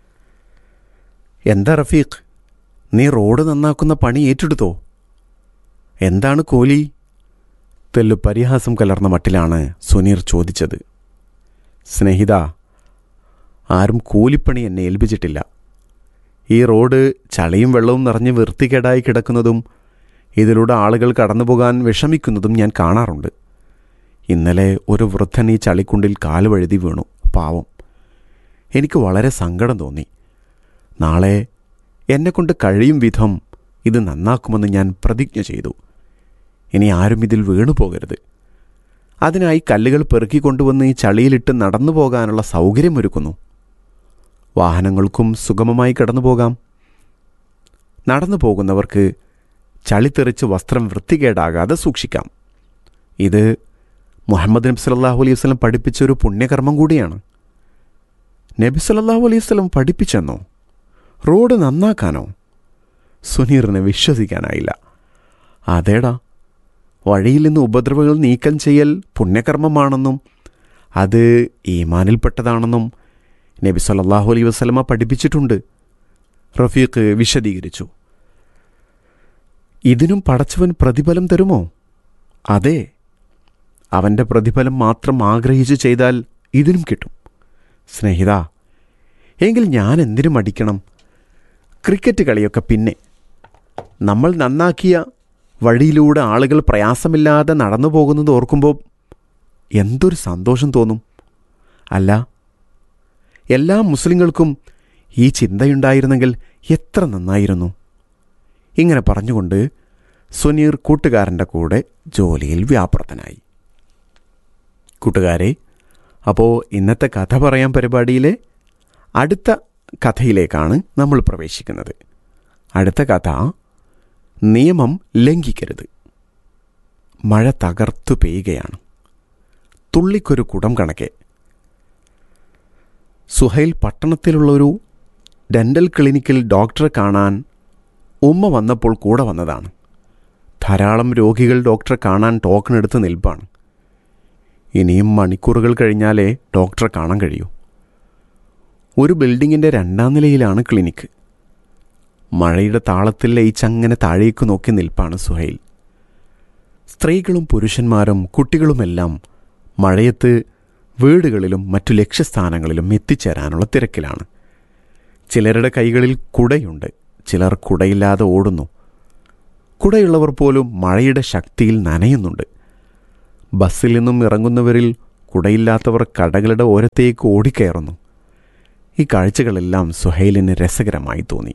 എന്താ റഫീഖ് നീ റോഡ് നന്നാക്കുന്ന പണി ഏറ്റെടുത്തോ എന്താണ് കോലി തെല്ലു പരിഹാസം കലർന്ന മട്ടിലാണ് സുനീർ ചോദിച്ചത് സ്നേഹിത ആരും കൂലിപ്പണി എന്നെ ഏൽപ്പിച്ചിട്ടില്ല ഈ റോഡ് ചളിയും വെള്ളവും നിറഞ്ഞ് വൃത്തികേടായി കിടക്കുന്നതും ഇതിലൂടെ ആളുകൾ കടന്നു പോകാൻ വിഷമിക്കുന്നതും ഞാൻ കാണാറുണ്ട് ഇന്നലെ ഒരു വൃദ്ധൻ ഈ ചളിക്കുണ്ടിൽ കാല് വഴുതി വീണു പാവം എനിക്ക് വളരെ സങ്കടം തോന്നി നാളെ എന്നെക്കൊണ്ട് കഴിയും വിധം ഇത് നന്നാക്കുമെന്ന് ഞാൻ പ്രതിജ്ഞ ചെയ്തു ഇനി ആരും ഇതിൽ വീണു പോകരുത് അതിനായി കല്ലുകൾ പെറുക്കിക്കൊണ്ടുവന്ന് ഈ ചളിയിലിട്ട് നടന്നു പോകാനുള്ള സൗകര്യമൊരുക്കുന്നു വാഹനങ്ങൾക്കും സുഗമമായി കടന്നു പോകാം നടന്നു പോകുന്നവർക്ക് ചളിത്തെറിച്ച് വസ്ത്രം വൃത്തികേടാകാതെ സൂക്ഷിക്കാം ഇത് മുഹമ്മദ് നബി സല്ലാഹു അലൈഹി വസ്ലം പഠിപ്പിച്ച ഒരു പുണ്യകർമ്മം കൂടിയാണ് നബി സല്ലാഹു അലൈഹി വസ്ലം പഠിപ്പിച്ചെന്നോ റോഡ് നന്നാക്കാനോ സുനീറിന് വിശ്വസിക്കാനായില്ല അതേടാ വഴിയിൽ നിന്ന് ഉപദ്രവങ്ങൾ നീക്കം ചെയ്യൽ പുണ്യകർമ്മമാണെന്നും അത് ഈമാനിൽപ്പെട്ടതാണെന്നും നബി സല്ലാഹു അലൈഹി വസ്ലമ പഠിപ്പിച്ചിട്ടുണ്ട് റഫീഖ് വിശദീകരിച്ചു ഇതിനും പടച്ചവൻ പ്രതിഫലം തരുമോ അതെ അവൻ്റെ പ്രതിഫലം മാത്രം ആഗ്രഹിച്ച് ചെയ്താൽ ഇതിനും കിട്ടും സ്നേഹിത എങ്കിൽ ഞാൻ എന്തിനും അടിക്കണം ക്രിക്കറ്റ് കളിയൊക്കെ പിന്നെ നമ്മൾ നന്നാക്കിയ വഴിയിലൂടെ ആളുകൾ പ്രയാസമില്ലാതെ നടന്നു പോകുന്നത് ഓർക്കുമ്പോൾ എന്തൊരു സന്തോഷം തോന്നും അല്ല എല്ലാ മുസ്ലിങ്ങൾക്കും ഈ ചിന്തയുണ്ടായിരുന്നെങ്കിൽ എത്ര നന്നായിരുന്നു ഇങ്ങനെ പറഞ്ഞുകൊണ്ട് സുനീർ കൂട്ടുകാരൻ്റെ കൂടെ ജോലിയിൽ വ്യാപൃതനായി കൂട്ടുകാരെ അപ്പോൾ ഇന്നത്തെ കഥ പറയാൻ പരിപാടിയിലെ അടുത്ത കഥയിലേക്കാണ് നമ്മൾ പ്രവേശിക്കുന്നത് അടുത്ത കഥ നിയമം ലംഘിക്കരുത് മഴ തകർത്തു പെയ്യുകയാണ് തുള്ളിക്കൊരു കുടം കണക്കെ സുഹൈൽ പട്ടണത്തിലുള്ളൊരു ഡെൻ്റൽ ക്ലിനിക്കിൽ ഡോക്ടറെ കാണാൻ ഉമ്മ വന്നപ്പോൾ കൂടെ വന്നതാണ് ധാരാളം രോഗികൾ ഡോക്ടറെ കാണാൻ ടോക്കൺ എടുത്ത് നിൽപ്പാണ് ഇനിയും മണിക്കൂറുകൾ കഴിഞ്ഞാലേ ഡോക്ടറെ കാണാൻ കഴിയൂ ഒരു ബിൽഡിങ്ങിൻ്റെ രണ്ടാം നിലയിലാണ് ക്ലിനിക്ക് മഴയുടെ താളത്തിൽ ലയിച്ചങ്ങനെ താഴേക്ക് നോക്കി നിൽപ്പാണ് സുഹൈൽ സ്ത്രീകളും പുരുഷന്മാരും കുട്ടികളുമെല്ലാം മഴയത്ത് വീടുകളിലും മറ്റു ലക്ഷ്യസ്ഥാനങ്ങളിലും എത്തിച്ചേരാനുള്ള തിരക്കിലാണ് ചിലരുടെ കൈകളിൽ കുടയുണ്ട് ചിലർ കുടയില്ലാതെ ഓടുന്നു കുടയുള്ളവർ പോലും മഴയുടെ ശക്തിയിൽ നനയുന്നുണ്ട് ബസ്സിൽ നിന്നും ഇറങ്ങുന്നവരിൽ കുടയില്ലാത്തവർ കടകളുടെ ഓരത്തേക്ക് ഓടിക്കയറുന്നു ഈ കാഴ്ചകളെല്ലാം സുഹൈലിന് രസകരമായി തോന്നി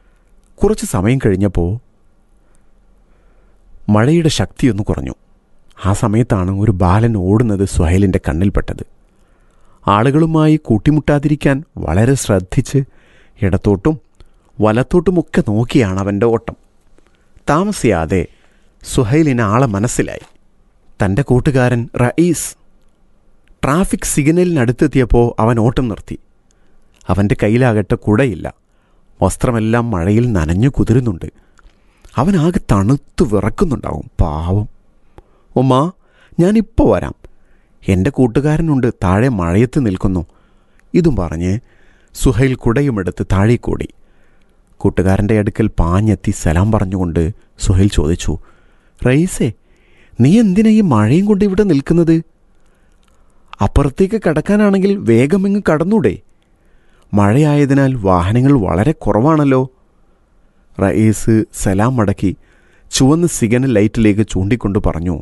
കുറച്ച് സമയം കഴിഞ്ഞപ്പോൾ മഴയുടെ ശക്തിയൊന്ന് കുറഞ്ഞു ആ സമയത്താണ് ഒരു ബാലൻ ഓടുന്നത് സുഹൈലിൻ്റെ കണ്ണിൽപ്പെട്ടത് ആളുകളുമായി കൂട്ടിമുട്ടാതിരിക്കാൻ വളരെ ശ്രദ്ധിച്ച് ഇടത്തോട്ടും വലത്തോട്ടുമൊക്കെ നോക്കിയാണ് അവൻ്റെ ഓട്ടം താമസിയാതെ സുഹൈലിന് ആളെ മനസ്സിലായി തൻ്റെ കൂട്ടുകാരൻ റയീസ് ട്രാഫിക് സിഗ്നലിനടുത്തെത്തിയപ്പോൾ അവൻ ഓട്ടം നിർത്തി അവൻ്റെ കയ്യിലാകട്ടെ കുടയില്ല വസ്ത്രമെല്ലാം മഴയിൽ നനഞ്ഞു കുതിരുന്നുണ്ട് അവനാകെ തണുത്തു വിറക്കുന്നുണ്ടാവും പാവം ഉമ്മ ഞാനിപ്പോൾ വരാം എൻ്റെ കൂട്ടുകാരനുണ്ട് താഴെ മഴയത്ത് നിൽക്കുന്നു ഇതും പറഞ്ഞ് സുഹൈൽ കുടയുമെടുത്ത് താഴേക്കൂടി കൂട്ടുകാരൻ്റെ അടുക്കൽ പാഞ്ഞെത്തി സലാം പറഞ്ഞുകൊണ്ട് സുഹൈൽ ചോദിച്ചു റയീസേ നീ എന്തിനാ ഈ മഴയും കൊണ്ട് ഇവിടെ നിൽക്കുന്നത് അപ്പുറത്തേക്ക് കടക്കാനാണെങ്കിൽ വേഗം ഇങ്ങ് കടന്നൂടെ മഴയായതിനാൽ വാഹനങ്ങൾ വളരെ കുറവാണല്ലോ റയീസ് സലാം മടക്കി ചുവന്ന സിഗ്നൽ ലൈറ്റിലേക്ക് ചൂണ്ടിക്കൊണ്ട് പറഞ്ഞു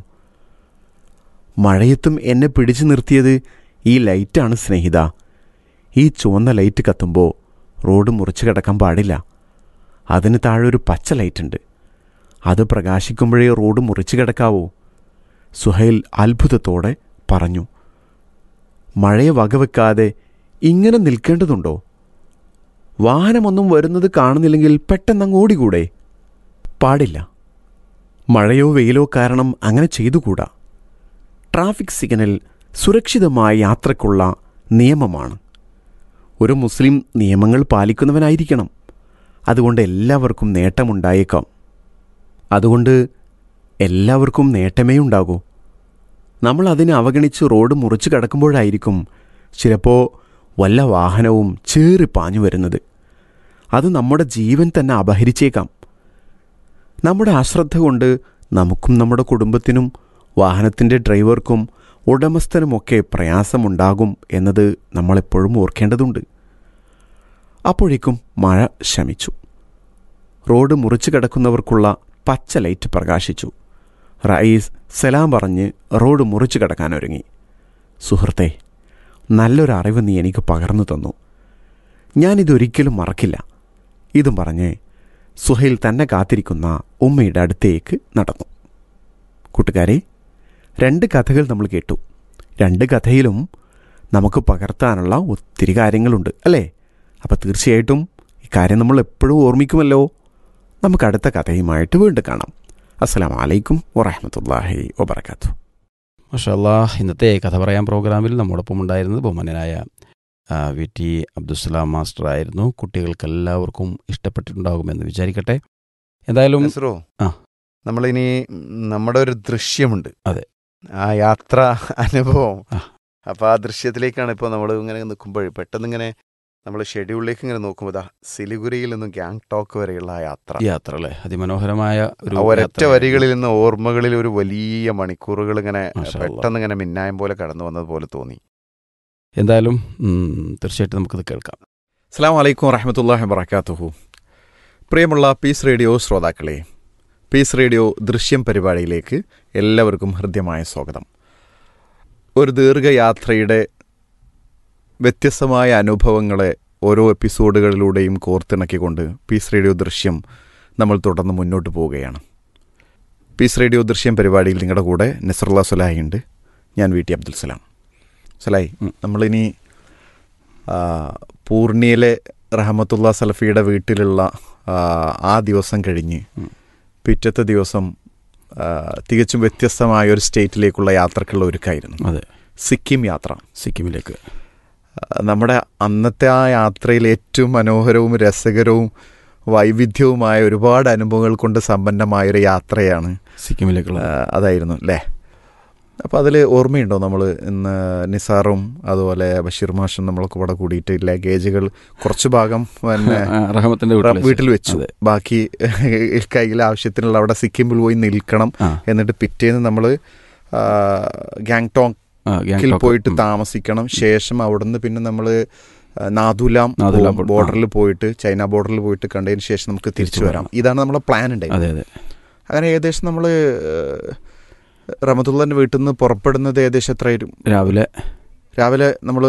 മഴയത്തും എന്നെ പിടിച്ചു നിർത്തിയത് ഈ ലൈറ്റാണ് സ്നേഹിത ഈ ചുവന്ന ലൈറ്റ് കത്തുമ്പോൾ റോഡ് മുറിച്ച് കിടക്കാൻ പാടില്ല അതിന് താഴെ ഒരു പച്ച ലൈറ്റുണ്ട് അത് പ്രകാശിക്കുമ്പോഴേ റോഡ് മുറിച്ച് കിടക്കാവൂ സുഹൈൽ അത്ഭുതത്തോടെ പറഞ്ഞു മഴയെ വകവെക്കാതെ ഇങ്ങനെ നിൽക്കേണ്ടതുണ്ടോ വാഹനമൊന്നും വരുന്നത് കാണുന്നില്ലെങ്കിൽ പെട്ടെന്നങ്ങ് ഓടിക്കൂടെ പാടില്ല മഴയോ വെയിലോ കാരണം അങ്ങനെ ചെയ്തുകൂടാ ട്രാഫിക് സിഗ്നൽ സുരക്ഷിതമായ യാത്രയ്ക്കുള്ള നിയമമാണ് ഒരു മുസ്ലിം നിയമങ്ങൾ പാലിക്കുന്നവനായിരിക്കണം അതുകൊണ്ട് എല്ലാവർക്കും നേട്ടമുണ്ടായേക്കാം അതുകൊണ്ട് എല്ലാവർക്കും നേട്ടമേ ഉണ്ടാകൂ നമ്മൾ അതിനെ അവഗണിച്ച് റോഡ് മുറിച്ച് കടക്കുമ്പോഴായിരിക്കും ചിലപ്പോൾ വല്ല വാഹനവും ചേറി പാഞ്ഞു വരുന്നത് അത് നമ്മുടെ ജീവൻ തന്നെ അപഹരിച്ചേക്കാം നമ്മുടെ അശ്രദ്ധ കൊണ്ട് നമുക്കും നമ്മുടെ കുടുംബത്തിനും വാഹനത്തിൻ്റെ ഡ്രൈവർക്കും ഉടമസ്ഥനുമൊക്കെ പ്രയാസമുണ്ടാകും എന്നത് നമ്മളെപ്പോഴും ഓർക്കേണ്ടതുണ്ട് അപ്പോഴേക്കും മഴ ശമിച്ചു റോഡ് മുറിച്ചു കിടക്കുന്നവർക്കുള്ള പച്ച ലൈറ്റ് പ്രകാശിച്ചു റയീസ് സലാം പറഞ്ഞ് റോഡ് മുറിച്ചു കിടക്കാനൊരുങ്ങി സുഹൃത്തെ നല്ലൊരു അറിവ് നീ എനിക്ക് പകർന്നു തന്നു ഞാനിതൊരിക്കലും മറക്കില്ല ഇതും പറഞ്ഞ് സുഹൈൽ തന്നെ കാത്തിരിക്കുന്ന ഉമ്മയുടെ അടുത്തേക്ക് നടന്നു കൂട്ടുകാരെ രണ്ട് കഥകൾ നമ്മൾ കേട്ടു രണ്ട് കഥയിലും നമുക്ക് പകർത്താനുള്ള ഒത്തിരി കാര്യങ്ങളുണ്ട് അല്ലേ അപ്പോൾ തീർച്ചയായിട്ടും ഈ കാര്യം നമ്മൾ എപ്പോഴും ഓർമ്മിക്കുമല്ലോ നമുക്ക് അടുത്ത കഥയുമായിട്ട് വീണ്ടും കാണാം അസ്സലാം വലൈക്കും വറഹമത്തല്ലാഹി വബർക്കാത്തു മഷാല്ലാ ഇന്നത്തെ കഥ പറയാൻ പ്രോഗ്രാമിൽ നമ്മോടൊപ്പം ഉണ്ടായിരുന്നത് ബഹുമാനനായ ആ, വി ടി അബ്ദുസ്സലാം മാസ്റ്റർ ആയിരുന്നു കുട്ടികൾക്കെല്ലാവർക്കും ഇഷ്ടപ്പെട്ടിട്ടുണ്ടാകുമെന്ന് വിചാരിക്കട്ടെ എന്തായാലും നസ്രോ ആ. നമ്മളിനി നമ്മുടെ ഒരു ദൃശ്യമുണ്ട് അതെ. ആ യാത്ര അനുഭവം ആ. അപ്പൊ ആ ദൃശ്യത്തിലേക്കാണ് ഇപ്പോൾ നമ്മൾ ഇങ്ങനെ നിൽക്കുമ്പോൾ പെട്ടെന്ന് ഇങ്ങനെ നമ്മൾ ഷെഡ്യൂളിലേക്ക് ഇങ്ങനെ നോക്കുമ്പോൾ ദാ സിലിഗുരിയിൽ നിന്നും ഗാങ്ടോക്ക് വരെയുള്ള ആ യാത്ര യാത്ര അല്ലേ അതിമനോഹരമായ ഒരു ആ ഒരൊറ്റ യാത്രയായിരുന്നു. വരികളിൽ നിന്ന് ഓർമ്മകളിൽ ഒരു വലിയ മണിക്കൂറുകൾ ഇങ്ങനെ മാഷാ അല്ലാ. പെട്ടെന്ന് ഇങ്ങനെ മിന്നായം പോലെ കടന്നു വന്നത് പോലെ തോന്നി എന്തായാലും ഉം, തീർച്ചയായിട്ടും നമുക്കത് കേൾക്കാം അസ്സാം വലൈക്കും വറഹമത്തല്ലാഹി വബർക്കാത്തുഹു പ്രിയമുള്ള പീസ് റേഡിയോ ശ്രോതാക്കളെ പീസ് റേഡിയോ ദൃശ്യം പരിപാടിയിലേക്ക് എല്ലാവർക്കും ഹൃദ്യമായ സ്വാഗതം ഒരു ദീർഘയാത്രയുടെ വ്യത്യസ്തമായ അനുഭവങ്ങളെ ഓരോ എപ്പിസോഡുകളിലൂടെയും കോർത്തിണക്കിക്കൊണ്ട് പീസ് റേഡിയോ ദൃശ്യം നമ്മൾ തുടർന്ന് മുന്നോട്ട് പോവുകയാണ് പീസ് റേഡിയോ ദൃശ്യം പരിപാടിയിൽ നിങ്ങളുടെ കൂടെ നസറുല്ല സുലാഹി ഉണ്ട് ഞാൻ വി ടി അബ്ദുൽ സലാം സുലാഹി നമ്മളിനി ആ, പൂർണിയയിലെ റഹമത്തുള്ള സലഫിയുടെ വീട്ടിലുള്ള ആ, ആ ദിവസം കഴിഞ്ഞ് ഉം. പിറ്റത്തെ ദിവസം ആ, തികച്ചും വ്യത്യസ്തമായ ഒരു സ്റ്റേറ്റിലേക്കുള്ള യാത്രക്കുള്ള ഒരുക്കായിരുന്നു അതെ സിക്കിം യാത്ര സിക്കിമിലേക്ക് ആ, നമ്മുടെ അന്നത്തെ ആ യാത്രയിൽ ഏറ്റവും മനോഹരവും രസകരവും വൈവിധ്യവുമായ ഒരുപാട് അനുഭവങ്ങൾ കൊണ്ട് സമ്പന്നമായ ഒരു യാത്രയാണ് സിക്കിമിലേക്കുള്ള ആ, അതായിരുന്നു അല്ലേ അപ്പോൾ അതിൽ ഓർമ്മയുണ്ടോ നമ്മൾ ഇന്ന് നിസാറും അതുപോലെ ബഷീർ മാഷും നമ്മളൊക്കെ ഇവിടെ കൂടിയിട്ട് ലഗേജുകൾ കുറച്ച് ഭാഗം പിന്നെ ആ, റഹമത്തിന്റെ വീട്ടിൽ വെച്ച്. വീട്ടിൽ വെച്ചു അതെ. ബാക്കി കയ്യിൽ ആവശ്യത്തിനുള്ള അവിടെ സിക്കിമിൽ പോയി നിൽക്കണം ആ, എന്നിട്ട് പിറ്റേന്ന് നമ്മൾ ഗാങ്ടോങ്ങിൽ ആ, ഗാങ്ടോക്ക്. പോയിട്ട് ഉം. താമസിക്കണം ശേഷം അവിടുന്ന് പിന്നെ നമ്മൾ നാദുലാം നാഥുലാം പോ- ബോർഡറിൽ പോയിട്ട് ചൈന ബോർഡറിൽ പോയിട്ട് കണ്ടതിന് ശേഷം നമുക്ക് തിരിച്ചു തിരിച്ചു വരാം വരാം. ഇതാണ് നമ്മളെ പ്ലാൻ ഉണ്ടായത് അതെ അതെ അങ്ങനെ ഏകദേശം നമ്മൾ റമത്തുള്ളൻ്റെ വീട്ടിൽ നിന്ന് പുറപ്പെടുന്നത് ഏകദേശം എത്രയായിരുന്നു രാവിലെ രാവിലെ നമ്മൾ